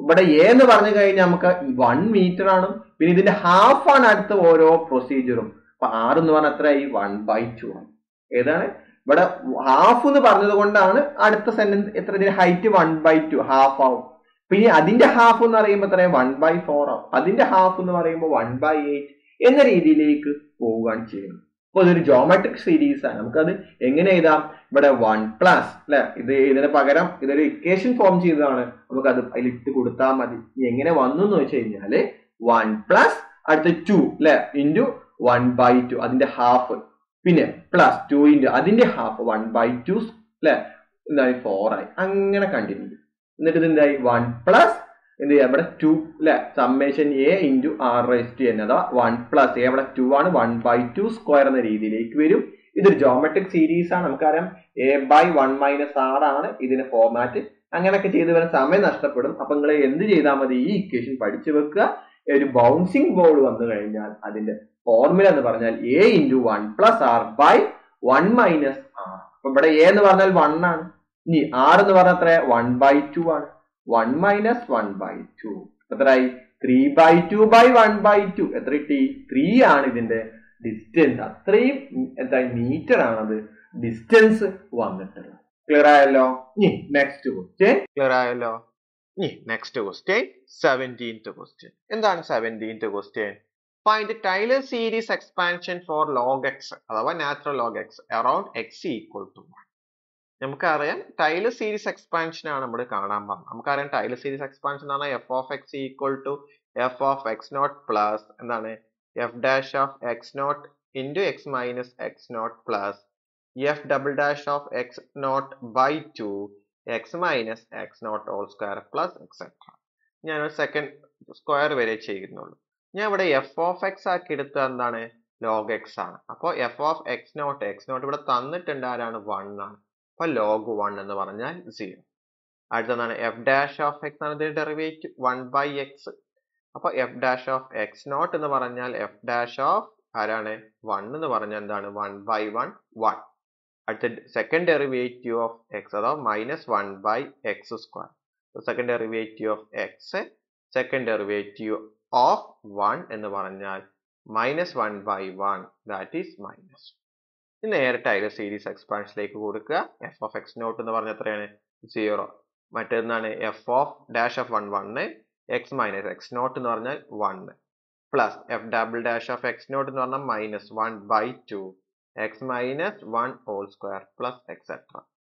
ഇവിടെ എ എന്ന് പറഞ്ഞു കഴിഞ്ഞാൽ നമുക്ക് വൺ മീറ്റർ ആണ് പിന്നെ ഇതിന്റെ ഹാഫ് ആണ് അടുത്ത ഓരോ പ്രൊസീജിയറും അപ്പൊ ആറ് എന്ന് പറഞ്ഞാൽ എത്രയായി വൺ ബൈ ടു ആണ് ഏതാണ് ഇവിടെ ഹാഫ് എന്ന് പറഞ്ഞത് കൊണ്ടാണ് അടുത്ത സെന്റൻസ് എത്ര ഇതിന്റെ height one by two half ആവും പിന്നെ അതിന്റെ ഹാഫ് എന്ന് പറയുമ്പോൾ എത്രയും വൺ ബൈ ഫോർ ആവും അതിന്റെ ഹാഫ് എന്ന് പറയുമ്പോൾ വൺ ബൈ എയ്റ്റ് എന്ന രീതിയിലേക്ക് പോവുകയാണ് ചെയ്യുന്നത് അപ്പൊ ഇതൊരു ജോമെട്രിക് സീരീസ് ആണ് നമുക്കത് എങ്ങനെ എഴുതാം ഇവിടെ വൺ പ്ലസ് അല്ലെ ഇത് ഇതിന് പകരം ഇതൊരു ഇക്വേഷൻ ഫോം ചെയ്തതാണ് നമുക്ക് അത് അതിൽ ഇട്ട് കൊടുത്താൽ മതി ഇനി എങ്ങനെ വന്നു എന്ന് വെച്ച് കഴിഞ്ഞാല് വൺ പ്ലസ് അടുത്ത ടു അല്ലെ ഇൻറ്റു വൺ ബൈ ടു അതിന്റെ ഹാഫ് പിന്നെ പ്ലസ് ടു ഇൻറ്റു അതിന്റെ ഹാഫ് വൺ ബൈ ടു അല്ലെ എന്തായി ഫോർ ആയി അങ്ങനെ കണ്ടിന്യൂ എന്നിട്ട് ഇത് എന്തായി വൺ പ്ലസ് എന്ത് ചെയ്യാം ഇവിടെ ടു അല്ലെ summation a into r raise to n അഥവാ വൺ പ്ലസ് എ ഇവിടെ ടു ആണ് വൺ ബൈ ടു സ്ക്വയർ എന്ന രീതിയിലേക്ക് വരും ഇതൊരു ജോമെട്രിക് സീരീസ് ആണ് നമുക്കറിയാം a by one minus r ആണ് ഇതിന്റെ ഫോർമാറ്റ് അങ്ങനെയൊക്കെ ചെയ്ത് വരാൻ സമയം നഷ്ടപ്പെടും അപ്പൊ നിങ്ങൾ എന്ത് ചെയ്താൽ മതി ഈ ഇക്വേഷൻ പഠിച്ചു വെക്കുക ഒരു ബൗൺസിങ് ബോൾ വന്നു കഴിഞ്ഞാൽ അതിന്റെ ഫോർമുല എന്ന് പറഞ്ഞാൽ a into one plus r by one minus r അപ്പൊ ഇവിടെ എ എന്ന് പറഞ്ഞാൽ വൺ ആണ് ഇനി ആർ എന്ന് പറഞ്ഞാൽ എത്ര വൺ ബൈ ടു ആണ് one minus one by two എത്രയായി three by two by one by two എത്ര കിട്ടി ത്രീ ആണ് ഇതിന്റെ ഡിസ്റ്റൻസ് അത്രയും എന്താ മീറ്റർ ആണത് ഡിസ്റ്റൻസ് വന്നിട്ടുള്ളത് ക്ലിയർ ആയല്ലോ ഇനി നെക്സ്റ്റ് ക്വസ്റ്റ്യൻ ക്ലിയർ ആയല്ലോ ഇനി നെക്സ്റ്റ് ക്വസ്റ്റ്യൻ സെവൻറ്റീൻത് ക്വസ്റ്റ്യൻ എന്താണ് seventeenth question find Taylor series expansion for log x അഥവാ natural log x around x equal to one നമുക്കറിയാം ടൈലർ സീരീസ് എക്സ്പാൻഷൻ ആണ് നമ്മൾ കാണാൻ പറഞ്ഞത് നമുക്കറിയാം ടൈലർ സീരീസ് എക്സ്പാൻഷൻ ആണ് f of x equal to f of x not plus എന്താണ് f dash of x not into x minus x not plus f double dash of x not by two x minus x not whole square plus etcetera ഞാനൊരു second square വരെ ചെയ്യുന്നുള്ളൂ ഞാൻ ഇവിടെ F of X ആക്കി എടുത്ത എന്താണ് log x ആണ് അപ്പോൾ f of x not x not ഇവിടെ തന്നിട്ടുണ്ട് ആരാണ് വൺ ആണ് അപ്പൊ ലോഗ് വൺ എന്ന് പറഞ്ഞാൽ സീറോ അടുത്തതാണ് എഫ് ഡാഷ് ഓഫ് എക്സ് ആണ് ഇതിന്റെ ഡെറിവേറ്റീവ് വൺ ബൈ എക്സ് അപ്പൊ f dash of x not എന്ന് പറഞ്ഞാൽ എഫ് ഡാഷ് ഓഫ് ആരാണ് വൺ എന്ന് പറഞ്ഞാൽ എന്താണ് വൺ ബൈ വൺ വൺ അടുത്ത സെക്കൻഡ് ഡെറിവേറ്റീവ് ഓഫ് എക്സ് അഥവാ minus one by x square second derivative of x second derivative of one എന്ന് പറഞ്ഞാൽ minus one by one that is minus ഇനി നേരെ ടൈലർ സീരീസ് എക്സ്പാൻഷനിലേക്ക് കൊടുക്കുക എഫ് ഓഫ് എക്സ് നോട്ട് എന്ന് പറഞ്ഞാൽ എത്രയാണ് സീറോ മറ്റേന്നാണ് f of dash of one one x minus x not എന്ന് പറഞ്ഞാൽ one plus f double dash of x not എന്ന് പറഞ്ഞാൽ minus one by two x minus one whole square plus etcetera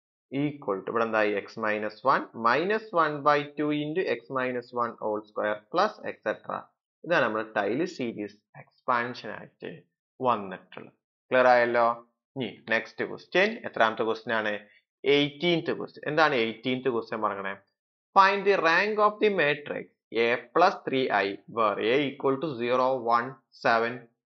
equal to ഇവിടെ എന്തായി x minus one minus one by two into x minus one whole square plus etcetera ഇതാണ് നമ്മൾ tile series expansion ആയിട്ട് വന്നിട്ടുള്ളത് clear ആയല്ലോ ഇനി next question എത്രാമത്തെ question ആണ് എയ്റ്റീൻത് ക്വസ്റ്റ്യൻ എന്താണ് എയ്റ്റീൻത് ക്വസ്റ്റ്യൻ പറയണേ find the rank of the matrix A plus three I where A equal to zero one seven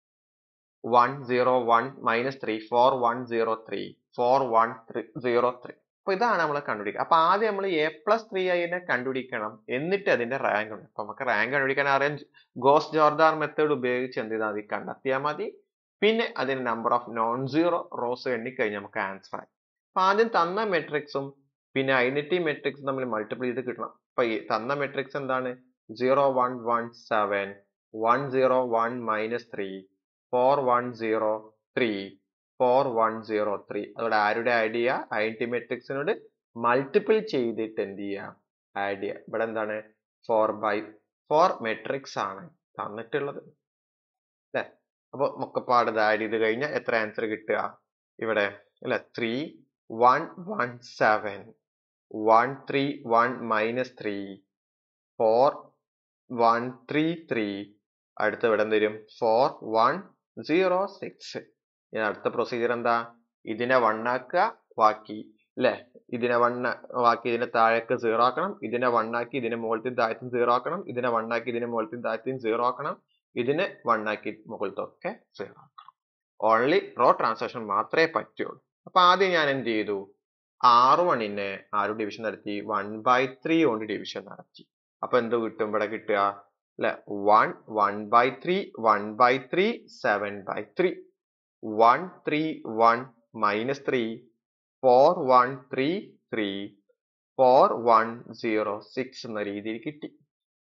one zero one minus three four one zero three four one three zero three അപ്പൊ ഇതാണ് നമ്മൾ കണ്ടുപിടിക്കുക അപ്പൊ ആദ്യം നമ്മൾ A plus three ഐനെ കണ്ടുപിടിക്കണം എന്നിട്ട് അതിന്റെ റാങ്ക് ഉണ്ട് അപ്പൊ നമുക്ക് റാങ്ക് കണ്ടുപിടിക്കാൻ അറിയാൻ ഗോസ് ജോർദാർ മെത്തേഡ് ഉപയോഗിച്ച് എന്ത് ചെയ്താൽ മതി കണ്ടെത്തിയാൽ മതി പിന്നെ അതിന് number of non zero rows എണ്ണി കഴിഞ്ഞാൽ നമുക്ക് ആൻസർ ആയി അപ്പൊ ആദ്യം തന്ന മെട്രിക്സും പിന്നെ ഐഡന്റിറ്റി മെട്രിക്സും തമ്മിൽ മൾട്ടിപ്പിൾ ചെയ്ത് കിട്ടണം അപ്പൊ ഈ തന്ന മെട്രിക്സ് എന്താണ് zero one one seven one zero one minus three four one zero three four one zero three അതോടെ ആരുടെ ആഡ് ചെയ്യുക ഐഡന്റിറ്റി മെട്രിക്സിനോട് മൾട്ടിപ്പിൾ ചെയ്തിട്ട് എന്ത് ചെയ്യുക ആഡ് ചെയ്യുക ഇവിടെ എന്താണ് ഫോർ ബൈ ഫോർ മെട്രിക്സ് ആണ് തന്നിട്ടുള്ളത് അല്ലെ അപ്പൊ മൊക്കപ്പാട് ഇത് ആഡ് ചെയ്ത് കഴിഞ്ഞാൽ എത്ര ആൻസർ കിട്ടുക ഇവിടെ അല്ലെ three one one seven one three one minus three four one three three അടുത്ത ഇവിടെ എന്ത് വരും ഫോർ വൺ സീറോ സിക്സ് ഇനി അടുത്ത പ്രൊസീജിയർ എന്താ ഇതിനെ വൺ ആക്കുക ബാക്കി അല്ലെ ഇതിനെ വൺ ബാക്കി ഇതിനെ താഴേക്ക് സീറോ ആക്കണം ഇതിനെ വൺ ആക്കി ഇതിനെ മുകളിലത്തെ താഴത്തും സീറോ ആക്കണം ഇതിനെ വൺ ആക്കി ഇതിനെ മുകളിലത്തെ താഴത്തും സീറോ ആക്കണം ഇതിനെ വൺ ആക്കി മുകളിലത്തൊക്കെ സീറോ ആക്കണം ഓൺലി റോ ട്രാൻസാക്ഷൻ മാത്രമേ പറ്റുള്ളൂ അപ്പൊ ആദ്യം ഞാൻ എന്ത് ചെയ്തു ആറ് വണ്ണിനെ ആറ് ഡിവിഷൻ നടത്തി വൺ ബൈ ത്രീ കൊണ്ട് ഡിവിഷൻ നടത്തി അപ്പൊ എന്ത് കിട്ടും ഇവിടെ കിട്ടുക അല്ലെ one one by three one by three seven by three one three one minus three four one three three four one zero six എന്ന രീതിയിൽ കിട്ടി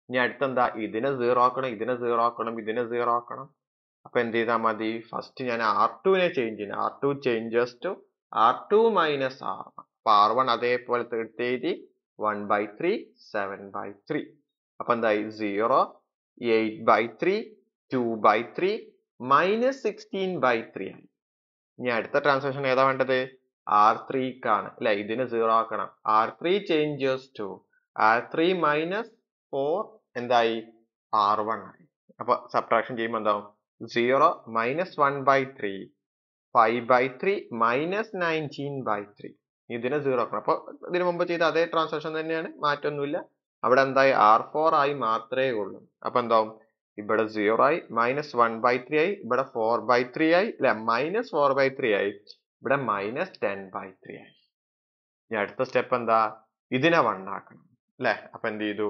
ഇനി അടുത്തെന്താ ഇതിനെ സീറോ ആക്കണം ഇതിനെ സീറോ ആക്കണം ഇതിനെ സീറോ ആക്കണം അപ്പൊ എന്ത് ചെയ്താൽ മതി ഫസ്റ്റ് ഞാൻ ആർ ടുവിനെ ചേഞ്ച് ചെയ്യുന്നു R two changes to R two minus R one അപ്പൊ ആർ വൺ അതേപോലെ എടുത്ത് എഴുതി one by three seven by three അപ്പൊ എന്തായി zero eight by three two by three minus sixteen by three ആയി ഇനി അടുത്ത ട്രാൻസാക്ഷൻ ഏതാ വേണ്ടത് ആർ ത്രീക്കാണ് അല്ലെ ഇതിന് സീറോ ആക്കണം R three changes to R three minus four എന്തായി ആർ വൺ ആയി അപ്പൊ സബ്ട്രാക്ഷൻ ചെയ്യുമ്പോൾ എന്താവും zero minus one by three five by three minus nineteen by three ഇതിനെ സീറോ ആക്കണം അപ്പൊ ഇതിനു മുമ്പ് ചെയ്ത അതേ ട്രാൻസാക്ഷൻ തന്നെയാണ് മാറ്റമൊന്നുമില്ല അവിടെ എന്തായി ആർ ഫോർ ആയി മാത്രമേ ഉള്ളൂ അപ്പൊ എന്താവും ഇവിടെ സീറോ ആയി മൈനസ് വൺ ബൈ ത്രീ ആയി ഇവിടെ ഫോർ ബൈ ത്രീ ആയി അല്ലെ മൈനസ് ഫോർ ബൈ ത്രീ ആയി ഇവിടെ മൈനസ് ടെൻ ബൈ ത്രീ ആയി ഇനി അടുത്ത സ്റ്റെപ്പ് എന്താ ഇതിനെ വൺ ആക്കണം അല്ലെ അപ്പൊ എന്ത് ചെയ്തു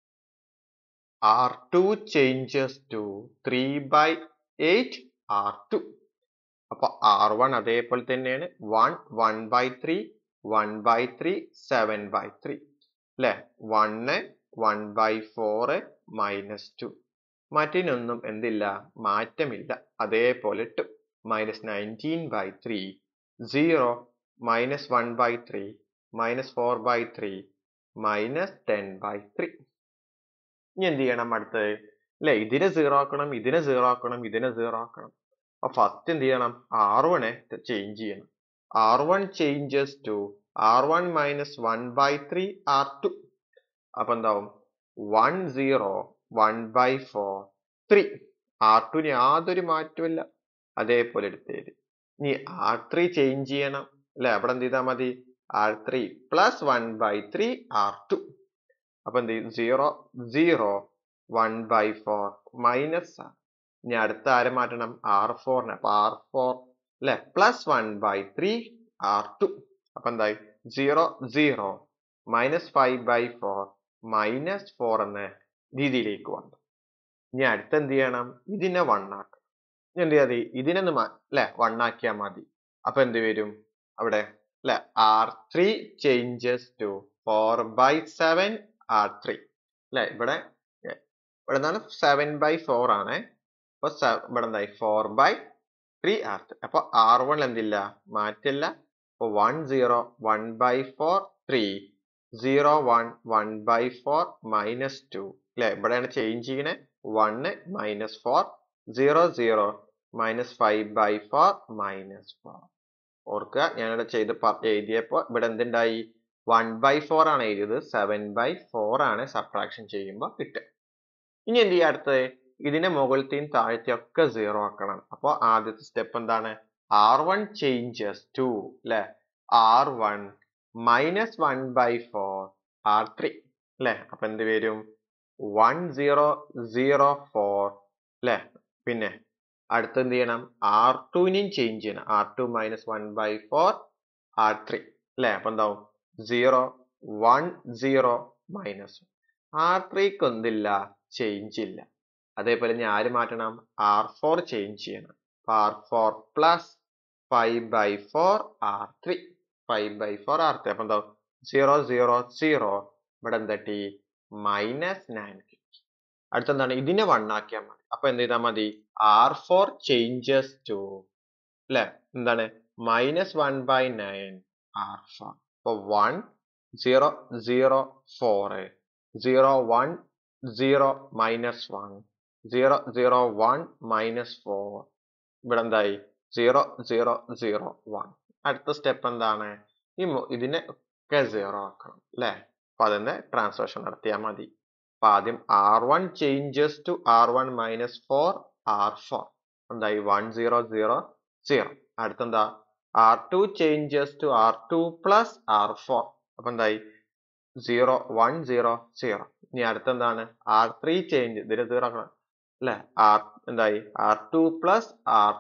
R two changes to three by eight R two അപ്പൊ ആർ വൺ അതേപോലെ തന്നെയാണ് one one by three one by three seven by three അല്ലെ one one by four minus two മറ്റിനൊന്നും എന്തില്ല മാറ്റമില്ല അതേപോലെ ഇട്ടു minus nineteen by three zero minus one by three minus four by three minus ten by three ഇനി എന്ത് ചെയ്യണം അടുത്തത് അല്ലെ ഇതിനെ സീറോ ആക്കണം ഇതിനെ സീറോ ആക്കണം ഇതിനെ സീറോ ആക്കണം അപ്പൊ ഫസ്റ്റ് എന്ത് ചെയ്യണം ആർ വണ്ണെ ചേഞ്ച് ചെയ്യണം R one changes to R one minus one by three R two അപ്പൊ എന്താവും one zero one by four three R ടുന് യാതൊരു മാറ്റമില്ല അതേപോലെ എടുത്തേര് ഇനി ആർ ത്രീ ചേഞ്ച് ചെയ്യണം അല്ലെ അവിടെ എന്ത് ചെയ്താൽ മതി R three plus one by three R two അപ്പൊ എന്ത് ചെയ്യും zero zero one by four minus R ഇനി അടുത്ത ആരെ മാറ്റണം ആർ ഫോറിന് അപ്പൊ ആർ ഫോർ അല്ലെ plus one by three R two അപ്പൊ എന്തായി zero zero minus five by four minus four എന്ന രീതിയിലേക്ക് വന്നു ഇനി അടുത്ത് എന്ത് ചെയ്യണം ഇതിനെ വൺ ആക്കണം ഇനി എന്ത് ചെയ്യാതെ ഇതിനൊന്ന് അല്ലെ വൺ ആക്കിയാൽ മതി അപ്പൊ എന്ത് വരും അവിടെ അല്ലെ R three changes to four by seven R three അല്ലെ ഇവിടെ ഇവിടെ നിന്നാണ് സെവൻ ബൈ ഫോർ ആണ് അപ്പൊ ഇവിടെ എന്തായി four by three R three അപ്പൊ ആർ വൺ എന്തില്ല മാറ്റില്ല അപ്പൊ one zero one by four three zero one one by four minus two അല്ലെ ഇവിടെയാണ് ചേഞ്ച് ചെയ്യണേ one minus four zero zero minus five by four minus four ഓർക്കുക ഞാനിവിടെ ചെയ്ത് എഴുതിയപ്പോ ഇവിടെ എന്തുണ്ടായി വൺ ബൈ ഫോർ ആണ് എഴുതിയത് സെവൻ ബൈ ഫോർ ആണ് സബ്ട്രാക്ഷൻ ചെയ്യുമ്പോൾ കിട്ടുക ഇനി എന്ത് ചെയ്യുക അടുത്തത് ഇതിനെ മുകളിലത്തെയും താഴത്തെയും ഒക്കെ സീറോ ആക്കണം അപ്പോൾ ആദ്യത്തെ സ്റ്റെപ്പ് എന്താണ് ആർ വൺ ചേഞ്ചസ് ടു അല്ലെ R one minus one by four R three അല്ലെ അപ്പൊ എന്ത് വരും വൺ സീറോ സീറോ ഫോർ അല്ലെ പിന്നെ അടുത്ത് എന്ത് ചെയ്യണം ആർ ടുവിനെയും ചേഞ്ച് ചെയ്യണം R two minus one by four R three അല്ലെ അപ്പൊ എന്താവും zero one zero minus R ത്രീക്ക് ഒന്നില്ല ചേഞ്ച് ഇല്ല അതേപോലെ ഞാൻ ആര് മാറ്റണം ആർ ഫോർ ചേഞ്ച് ചെയ്യണം R four plus five by four R three five by four R three അപ്പൊ എന്താവും സീറോ സീറോ സീറോ ഇവിടെ എന്താട്ടി മൈനസ് നയൻ അടുത്തെന്താണ് ഇതിനെ വൺ ആക്കിയാൽ മതി അപ്പൊ എന്ത് ചെയ്താൽ മതി ആർ ഫോർ ചേഞ്ചസ് ടു അല്ലെ എന്താണ് minus one by nine R four അപ്പൊ one zero zero four zero one zero minus one zero zero one minus four ഇവിടെ എന്തായി സീറോ സീറോ സീറോ വൺ അടുത്ത സ്റ്റെപ്പ് എന്താണ് ഈ ഇതിനെ ഒക്കെ സീറോ ആക്കണം അല്ലെ അപ്പൊ അതിന്റെ ട്രാൻസ്ലേഷൻ നടത്തിയാൽ മതി അപ്പൊ ആദ്യം R one changes to R one minus four R four എന്തായി വൺ സീറോ സീറോ സീറോ അടുത്തെന്താ R two changes to R two plus R four അപ്പൊ എന്തായി സീറോ വൺ സീറോ സീറോ ഇനി അടുത്തെന്താണ് ആർ ത്രീ ചേഞ്ച് ഇതിന് സീറോ ആക്കണം അല്ലെ R എന്തായി R two plus R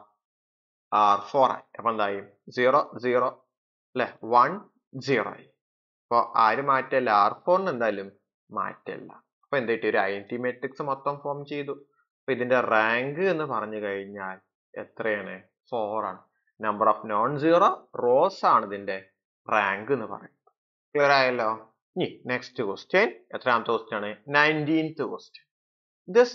R four ആയി അപ്പൊ എന്തായി സീറോ സീറോ അല്ലെ വൺ സീറോ ആയി അപ്പൊ ആര് മാറ്റല്ല ആർ ഫോറിന് എന്തായാലും മാറ്റല്ല അപ്പൊ എന്ത് കിട്ടി ഒരു ഐഡന്റി മെട്രിക്സ് മൊത്തം ഫോം ചെയ്തു അപ്പൊ ഇതിന്റെ റാങ്ക് എന്ന് പറഞ്ഞു കഴിഞ്ഞാൽ എത്രയാണ് ഫോർ ആണ് number of non zero rows ആണ് ഇതിന്റെ റാങ്ക് എന്ന് പറയുന്നത് ക്ലിയർ ആയല്ലോ ഇനി നെക്സ്റ്റ് ക്വസ്റ്റ്യൻ എത്രാമത്തെ ക്വസ്റ്റ്യൻ ആണ് nineteenth question this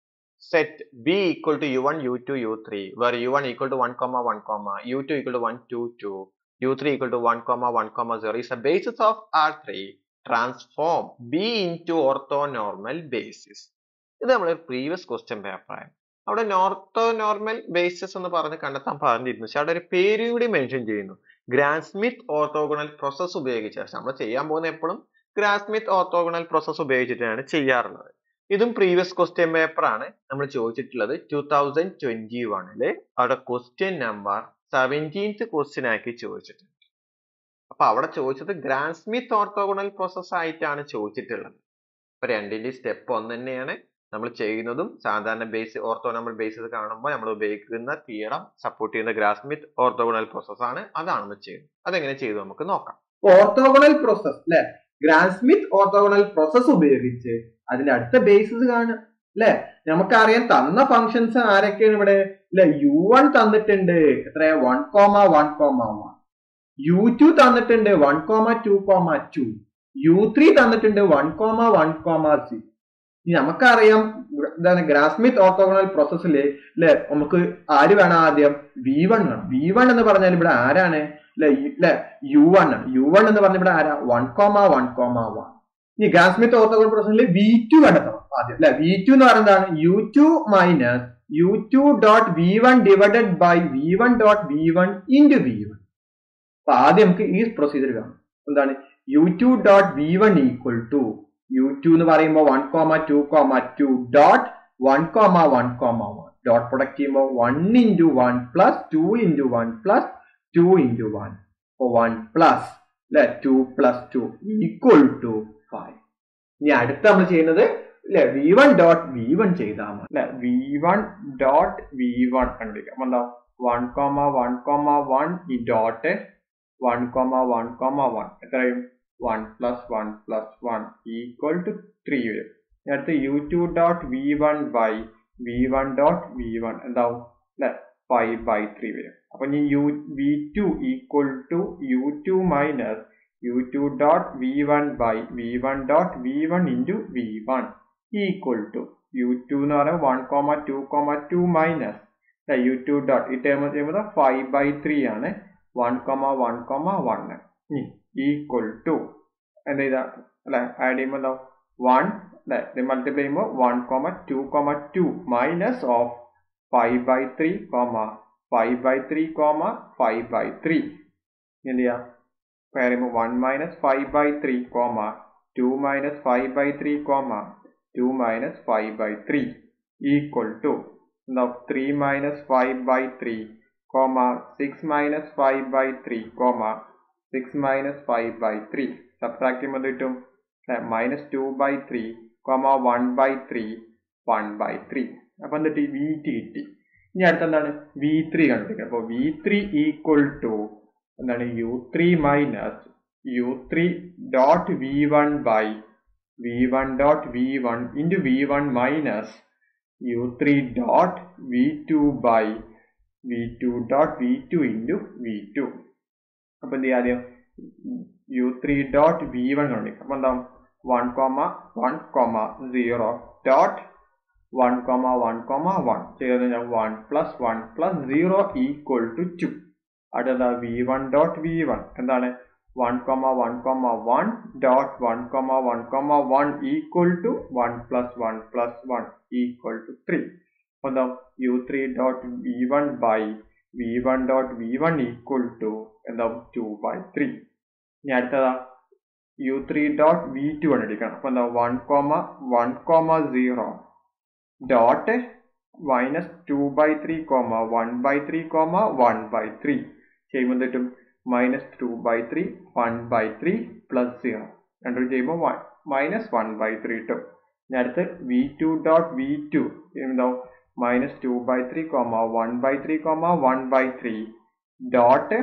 set b equal to u1 u2 u3 where u1 equal to 1 comma 1 comma u2 equal to 1 2 2 u3 equal to 1 comma 1 comma 0 is a basis of r3 transform b into orthonormal basis ഇത് നമ്മൾ previous question പേപ്പറാണ് അവിടെ നോർത്തോ normal basis എന്ന് പറഞ്ഞ് കണ്ടെത്താൻ പറഞ്ഞിരുന്നു പക്ഷെ അവിടെ ഒരു പേര് കൂടി മെൻഷൻ ചെയ്യുന്നു ഗ്രാൻസ്മിത്ത് ഓർത്തോഗണൽ പ്രോസസ് ഉപയോഗിച്ച് നമ്മൾ ചെയ്യാൻ പോകുന്ന എപ്പോഴും ഗ്രാൻസ്മിത്ത് ഓർത്തോഗണൽ പ്രോസസ് ഉപയോഗിച്ചിട്ടാണ് ചെയ്യാറുള്ളത് ഇതും പ്രീവിയസ് ക്വസ്റ്റ്യൻ പേപ്പർ ആണ് നമ്മൾ ചോദിച്ചിട്ടുള്ളത് ടൂ തൗസൻഡ് ട്വന്റി വണ്ണില് അവിടെ ക്വസ്റ്റ്യൻ നമ്പർ സെവൻറ്റീൻത്ത് ക്വസ്റ്റ്യൻ ആക്കി ചോദിച്ചിട്ടുണ്ട് അപ്പൊ അവിടെ ചോദിച്ചത് ഗ്രാൻഡ് സ്മിത്ത് ഓർത്തോഗണൽ പ്രോസസ് ആയിട്ടാണ് ചോദിച്ചിട്ടുള്ളത് അപ്പൊ രണ്ടിന്റെ സ്റ്റെപ്പ് ഒന്ന് തന്നെയാണ് നമ്മൾ ചെയ്യുന്നതും സാധാരണ ബേസ് ഓർത്തോണമൽ ബേസിസ് കാണുമ്പോൾ നമ്മൾ ഉപയോഗിക്കുന്ന തിയറം സപ്പോർട്ട് ചെയ്യുന്ന ഗ്രാസ് സ്മിത്ത് ഓർത്തോഗണൽ പ്രോസസ് ആണ് അതാണ് നമ്മൾ ചെയ്യുന്നത് അതെങ്ങനെ ചെയ്തു നമുക്ക് നോക്കാം ഓർത്തോഗണൽ പ്രോസസ് അല്ലെ ഗ്രാൻഡ് സ്മിത്ത് ഓർത്തോഗണൽ പ്രോസസ് ഉപയോഗിച്ച് അതിന്റെ അടുത്ത ബേസിസ് കാണുക അല്ലെ നമുക്കറിയാം തന്ന ഫങ്ഷൻസ് ആരൊക്കെയാണ് ഇവിടെ അല്ലെ യു വൺ തന്നിട്ടുണ്ട് എത്ര one comma one comma one u two തന്നിട്ടുണ്ട് one comma two comma two u three തന്നിട്ടുണ്ട് one comma one comma c ഇനി നമുക്കറിയാം എന്താണ് ഗ്രാസ്മിത്ത് ഓർത്തോഗണൽ പ്രോസസ്സില് അല്ലെ നമുക്ക് ആര് വേണം ആദ്യം വി വൺ വേണം വി വൺ എന്ന് പറഞ്ഞാൽ ഇവിടെ ആരാണ് അല്ലെ അല്ലെ യു വൺ ആണ് യു വൺ എന്ന് പറഞ്ഞ ഇവിടെ ആരാ one comma one comma one ഈ ഗ്രാസ്മിത്ത് ഓർത്തോഗണൽ പ്രോസസ്സിൽ വി ടു കണ്ടെത്തണം ആദ്യം അല്ലെ വി ടു എന്ന് പറയുന്നതാണ് u two minus u two dot v one divided by v one dot v one into v one അപ്പൊ ആദ്യം നമുക്ക് ഈ പ്രൊസീജിയർ കാണാം എന്താണ് u two dot v one equal to u two എന്ന് പറയുമ്പോൾ one comma two comma two dot one comma one comma one dot product ചെയ്യുമ്പോൾ one into one plus two into one plus two into one one plus അല്ലെ two plus two equal to five ഇനി അടുത്ത നമ്മൾ ചെയ്യുന്നത് അല്ലെ v one dot v one ചെയ്താൽ മതി അല്ലെ v one dot v one കണ്ടുപിടിക്കാം അപ്പൊ എന്താ one comma one comma one ഈ dot one comma one comma one എത്രയും one plus one plus one equal to three വരും അടുത്ത് u two dot v one by v one dot v one എന്താവും അല്ലെ five by three വരും അപ്പൊ ഇനി u v two equal to u two minus u two dot v one by v one dot v one into v one equal to u two എന്ന് പറയുന്നത് one comma two comma two minus u two dot ഈ term ചെയ്യുമ്പോൾ five by three ആണ് one comma one comma one equal to എന്താ ചെയ്താ അല്ലെ add ചെയ്യുമ്പോൾ എന്താ വൺ അല്ലെ ഇത് മൾട്ടിപ്ലൈ ചെയ്യുമ്പോൾ one comma two comma two minus of five by three comma five by three comma five by three എന്ത് ചെയ്യാം പറയുമ്പോൾ one minus five by three comma two minus five by three comma two minus five by three equal to എന്താ three minus five by three comma six minus five by three comma six minus five by three subtract ചെയ്യുമ്പോൾ കിട്ടും minus two by three comma one by three one by three അപ്പൊ എന്നിട്ട് V T കിട്ടി ഇനി അടുത്ത എന്താണ് V three കണ്ടുപിടിക്കുക അപ്പൊ വി ത്രീ ഈക്വൽ ടു എന്താണ് u three minus u three dot v one by v one dot v one into v one minus u three dot v two by v two dot v two into v two അപ്പൊ എന്ത് ചെയ്യാം ആദ്യം u three dot v one കണ്ടുപിടിക്കാം അപ്പൊ എന്താ one comma one comma zero dot one comma one comma one ചെയ്ത് കഴിഞ്ഞാൽ one plus one plus zero equal to two അടുത്ത v one dot v one എന്താണ് one comma one comma one dot one comma one comma one equal to one plus one plus one equal to three അപ്പൊ എന്താ u three dot v one by v one dot v one equal to എന്താവും two by three ഇനി അടുത്തതാ u three dot v two കണ്ടുപിടിക്കണം അപ്പൊ എന്താ one comma one comma zero dot minus two by three comma one by three comma one by three ചെയ്യുമ്പോൾ കിട്ടും minus two by three one by three plus zero രണ്ടും ചെയ്യുമ്പോൾ one minus one by three കിട്ടും ഇനി അടുത്ത് v two dot v two എന്താവും minus two by three comma one by three comma one by three dot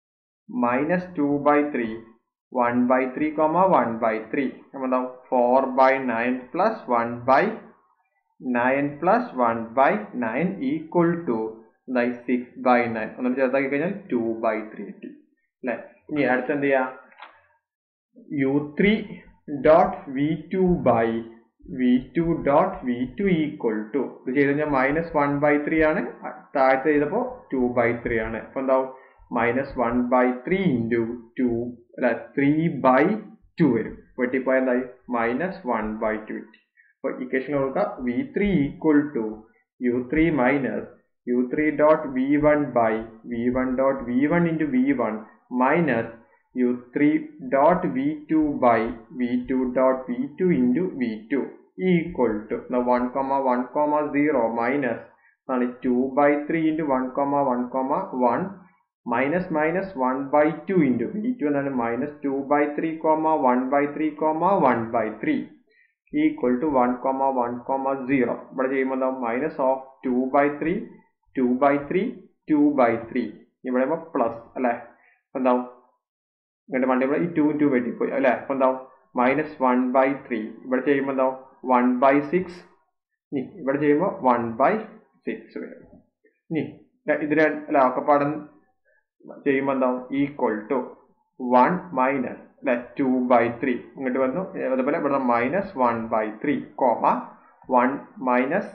minus two by three one by three comma one by three എന്താവും four by nine plus one by nine plus one by nine equal to എന്തായി six by nine ഒന്നും ചേർത്താക്കി കഴിഞ്ഞാൽ to by three കിട്ടി അല്ലെ ഇനി അടുത്ത് എന്ത് ചെയ്യാം u three dot v two by v two dot v two equal to ഇത് ചെയ്ത് കഴിഞ്ഞാൽ മൈനസ് വൺ ബൈ ത്രീ ആണ് താഴത്തെ ചെയ്തപ്പോൾ ടു ബൈ ത്രീ ആണ് അപ്പൊ എന്താവും minus one by three into two അല്ല ത്രീ ബൈ ടു വരും വെട്ടിപ്പോയ എന്തായി മൈനസ് വൺ ബൈ ടു കിട്ടി അപ്പൊ ഇക്വേഷൻ കൊടുക്കുക v three equal to u three minus u three dot v one by v one dot v one into v one minus u three dot v two by v two dot v two into v two equal to one comma one comma zero minus ആണ് two by three into one comma one comma one minus minus one by two into v two എന്താണ് minus two by three comma one by three comma one by three equal to one comma one comma zero ഇവിടെ ചെയ്യുമ്പോൾ എന്താവും minus of two by three two by three two by three ഇവിടെ plus അല്ലെ എന്താവും ഇങ്ങോട്ട് multiply ഈ to to വെട്ടിപ്പോയി അല്ലെ അപ്പൊ എന്താവും മൈനസ് വൺ ബൈ ത്രീ ഇവിടെ ചെയ്യുമ്പോൾ എന്താവും വൺ ബൈ സിക്സ് ഇനി ഇവിടെ ചെയ്യുമ്പോൾ വൺ ബൈ സിക്സ് വരും ഇനി ഇതിന് അല്ല ഒക്കെപ്പാടം ചെയ്യുമ്പോൾ എന്താവും ഈക്വൽ ടു വൺ മൈനസ് അല്ലെ ടു ബൈ ത്രീ ഇങ്ങോട്ട് വന്നു അതുപോലെ ഇവിടെ minus one by three comma one minus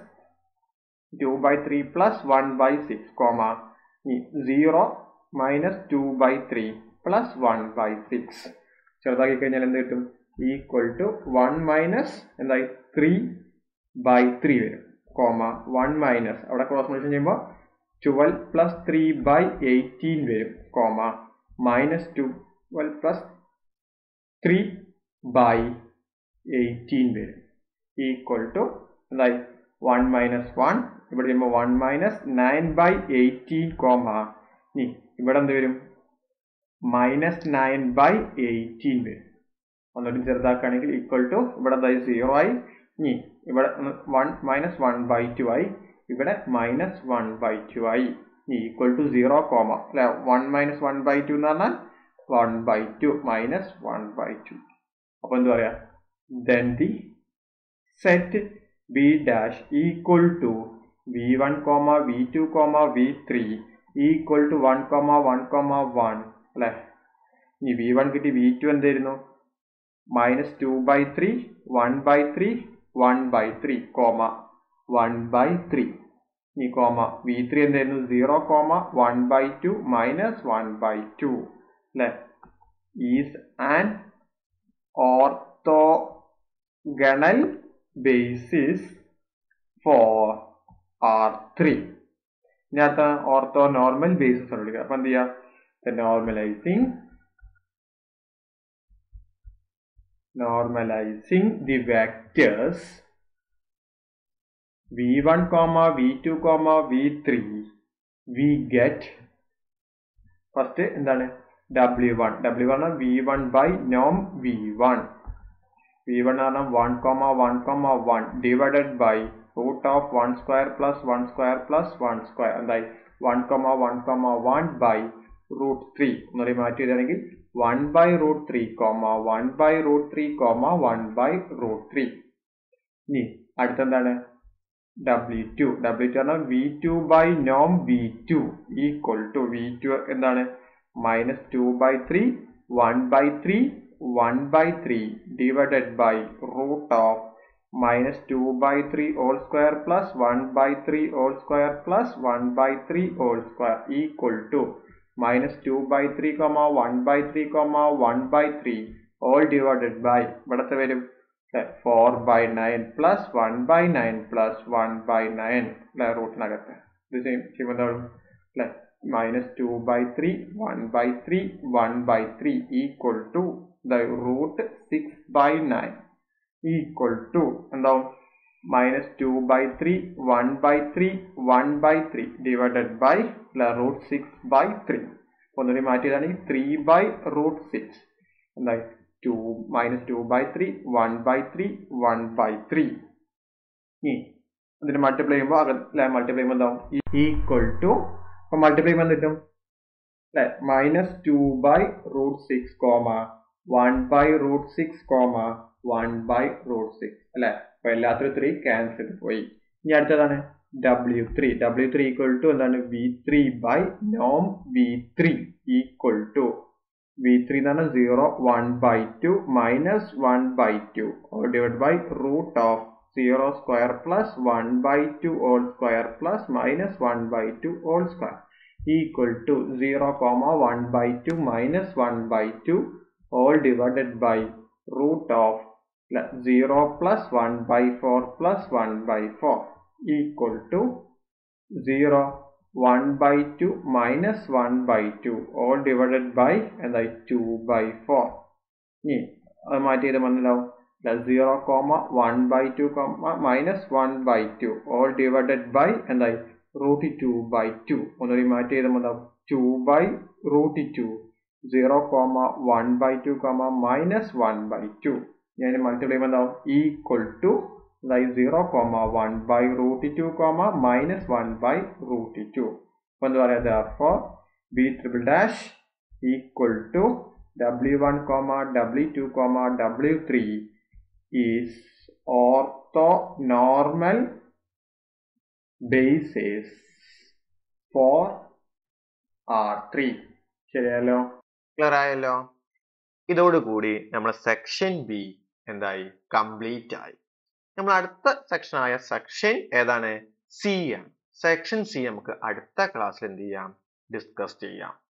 two by three plus one by six comma zero minus two by three plus one by six ചെറുതാക്കി കഴിഞ്ഞാൽ എന്ത് കിട്ടും equal to one minus എന്തായി three by three വരും comma one minus അവിടെ cross multiply ചെയ്യുമ്പോൾ twelve plus three by eighteen വരും comma minus twelve plus three by eighteen വരും ഈക്വൽ ടു എന്തായി വൺ മൈനസ് വൺ ഇവിടെ ചെയ്യുമ്പോൾ one minus nine by eighteen comma ഇനി ഇവിടെ എന്ത് വരും മൈനസ് നയൻ ബൈ എയ്റ്റീൻ വരും ഒന്നുകൂടി ചെറുതാക്കുകയാണെങ്കിൽ ഈക്വൽ ടു ഇവിടെ എന്തായി സീറോ ആയി ഇനി ഇവിടെ one minus one by two ആയി ഇവിടെ മൈനസ് വൺ ബൈ ടു ആയി ഈക്വൽ ടു സീറോ കോമ അല്ലെ one minus one by two എന്ന് പറഞ്ഞാൽ one by two minus one by two അപ്പൊ എന്താ പറയാ then the set B dash equal to v one comma v two comma v three equal to one comma one comma one അല്ലെ ഇനി v one കിട്ടി v two എന്തായിരുന്നു minus two by three one by three one by three comma one by three ഈ comma v three എന്തായിരുന്നു zero comma one by two minus one by two അല്ലെ is an orthogonal basis for R three ഇതിനകത്ത് ortho normal basis ആണ് വിളിക്കുക അപ്പൊ എന്ത് ചെയ്യുക normalising normalizing the vectors v1 comma v2 comma v3 we get first എന്താണ് w1 w1 v1 by norm v1 v1 ആണ് 1 comma 1 comma 1 divided by root of 1 square plus 1 square plus 1 square എന്തായി 1 comma 1 comma 1 by root 3 ഒന്നുകൂടി മാറ്റി എഴുതുകയാണെങ്കിൽ one by root three comma one by root three comma one by root three ഇനി അടുത്തെന്താണ് W two W two പറഞ്ഞാൽ V two by നോം V two equal to V two എന്താണ് minus two by three one by three one by three divided by root of minus two by three whole square plus one by three whole square plus one by three whole square equal to minus 2 by 3 comma 1 by 3 comma 1 by 3 all divided by ഇവിടത്തെ വരും four by nine plus one by nine plus one by nine അല്ലെ റൂട്ടിനകത്ത് ഇത് ചെയ്യുമ്പോൾ എന്താവും അല്ലെ minus two by three one by three one by three equal to the root six by nine equal to എന്താവും minus two by three one by three one by three divided by root six by three ഒന്നുകൂടി മാറ്റിയതാണെങ്കിൽ three by root six എന്തായി two minus two by three one by three one by three ഇനി അതിന് multiply ചെയ്യുമ്പോൾ അല്ലെ multiply ചെയ്യുമ്പോൾ എന്താവും equal to അപ്പൊ മൾട്ടിപ്ലൈ ചെയ്യുമ്പോൾ എന്ത് കിട്ടും അല്ലെ minus two by root six comma one by root six comma one by root six അല്ലെ അപ്പൊ എല്ലാത്തിലും ത്രീ ക്യാൻസൽ പോയി ഇനി അടുത്തതാണ് W three W three equal to എന്താണ് വി ത്രീ ബൈ നോം V three equal to V three എന്ന് പറഞ്ഞാൽ zero one by two minus one by two all divide by root of zero square plus one by two all square plus minus one by two all square equal to zero comma one by two minus one by two all divided by root of zero plus one by four plus one by four equal to zero one by two minus one by two all divided by എന്തായി two by four ഇനി അത് മാറ്റി ചെയ്ത് മനസ്സിലാവും zero comma one by two comma minus one by two all divided by എന്തായി root two by two ഒന്നുകൂടി മാറ്റി ചെയ്ത് മനസ്സിലാവും two by root two zero comma one by two comma minus one by two ഞാൻ multiply ചെയ്യുമ്പോൾ എന്താവും equal to അതായത് zero comma one by root two comma minus one by root two അപ്പൊ എന്താ പറയാ therefore B triple dash equal to W one comma W two comma W three is orthonormal bases for R three ശരിയല്ലോ clear ആയല്ലോ ഇതോടുകൂടി നമ്മുടെ section B എന്തായി complete ആയി നമ്മൾ അടുത്ത സെക്ഷൻ ആയ സെക്ഷൻ ഏതാണ് സി ആണ് സെക്ഷൻ സി നമുക്ക് അടുത്ത ക്ലാസ്സിൽ എന്ത് ചെയ്യാം ഡിസ്കസ് ചെയ്യാം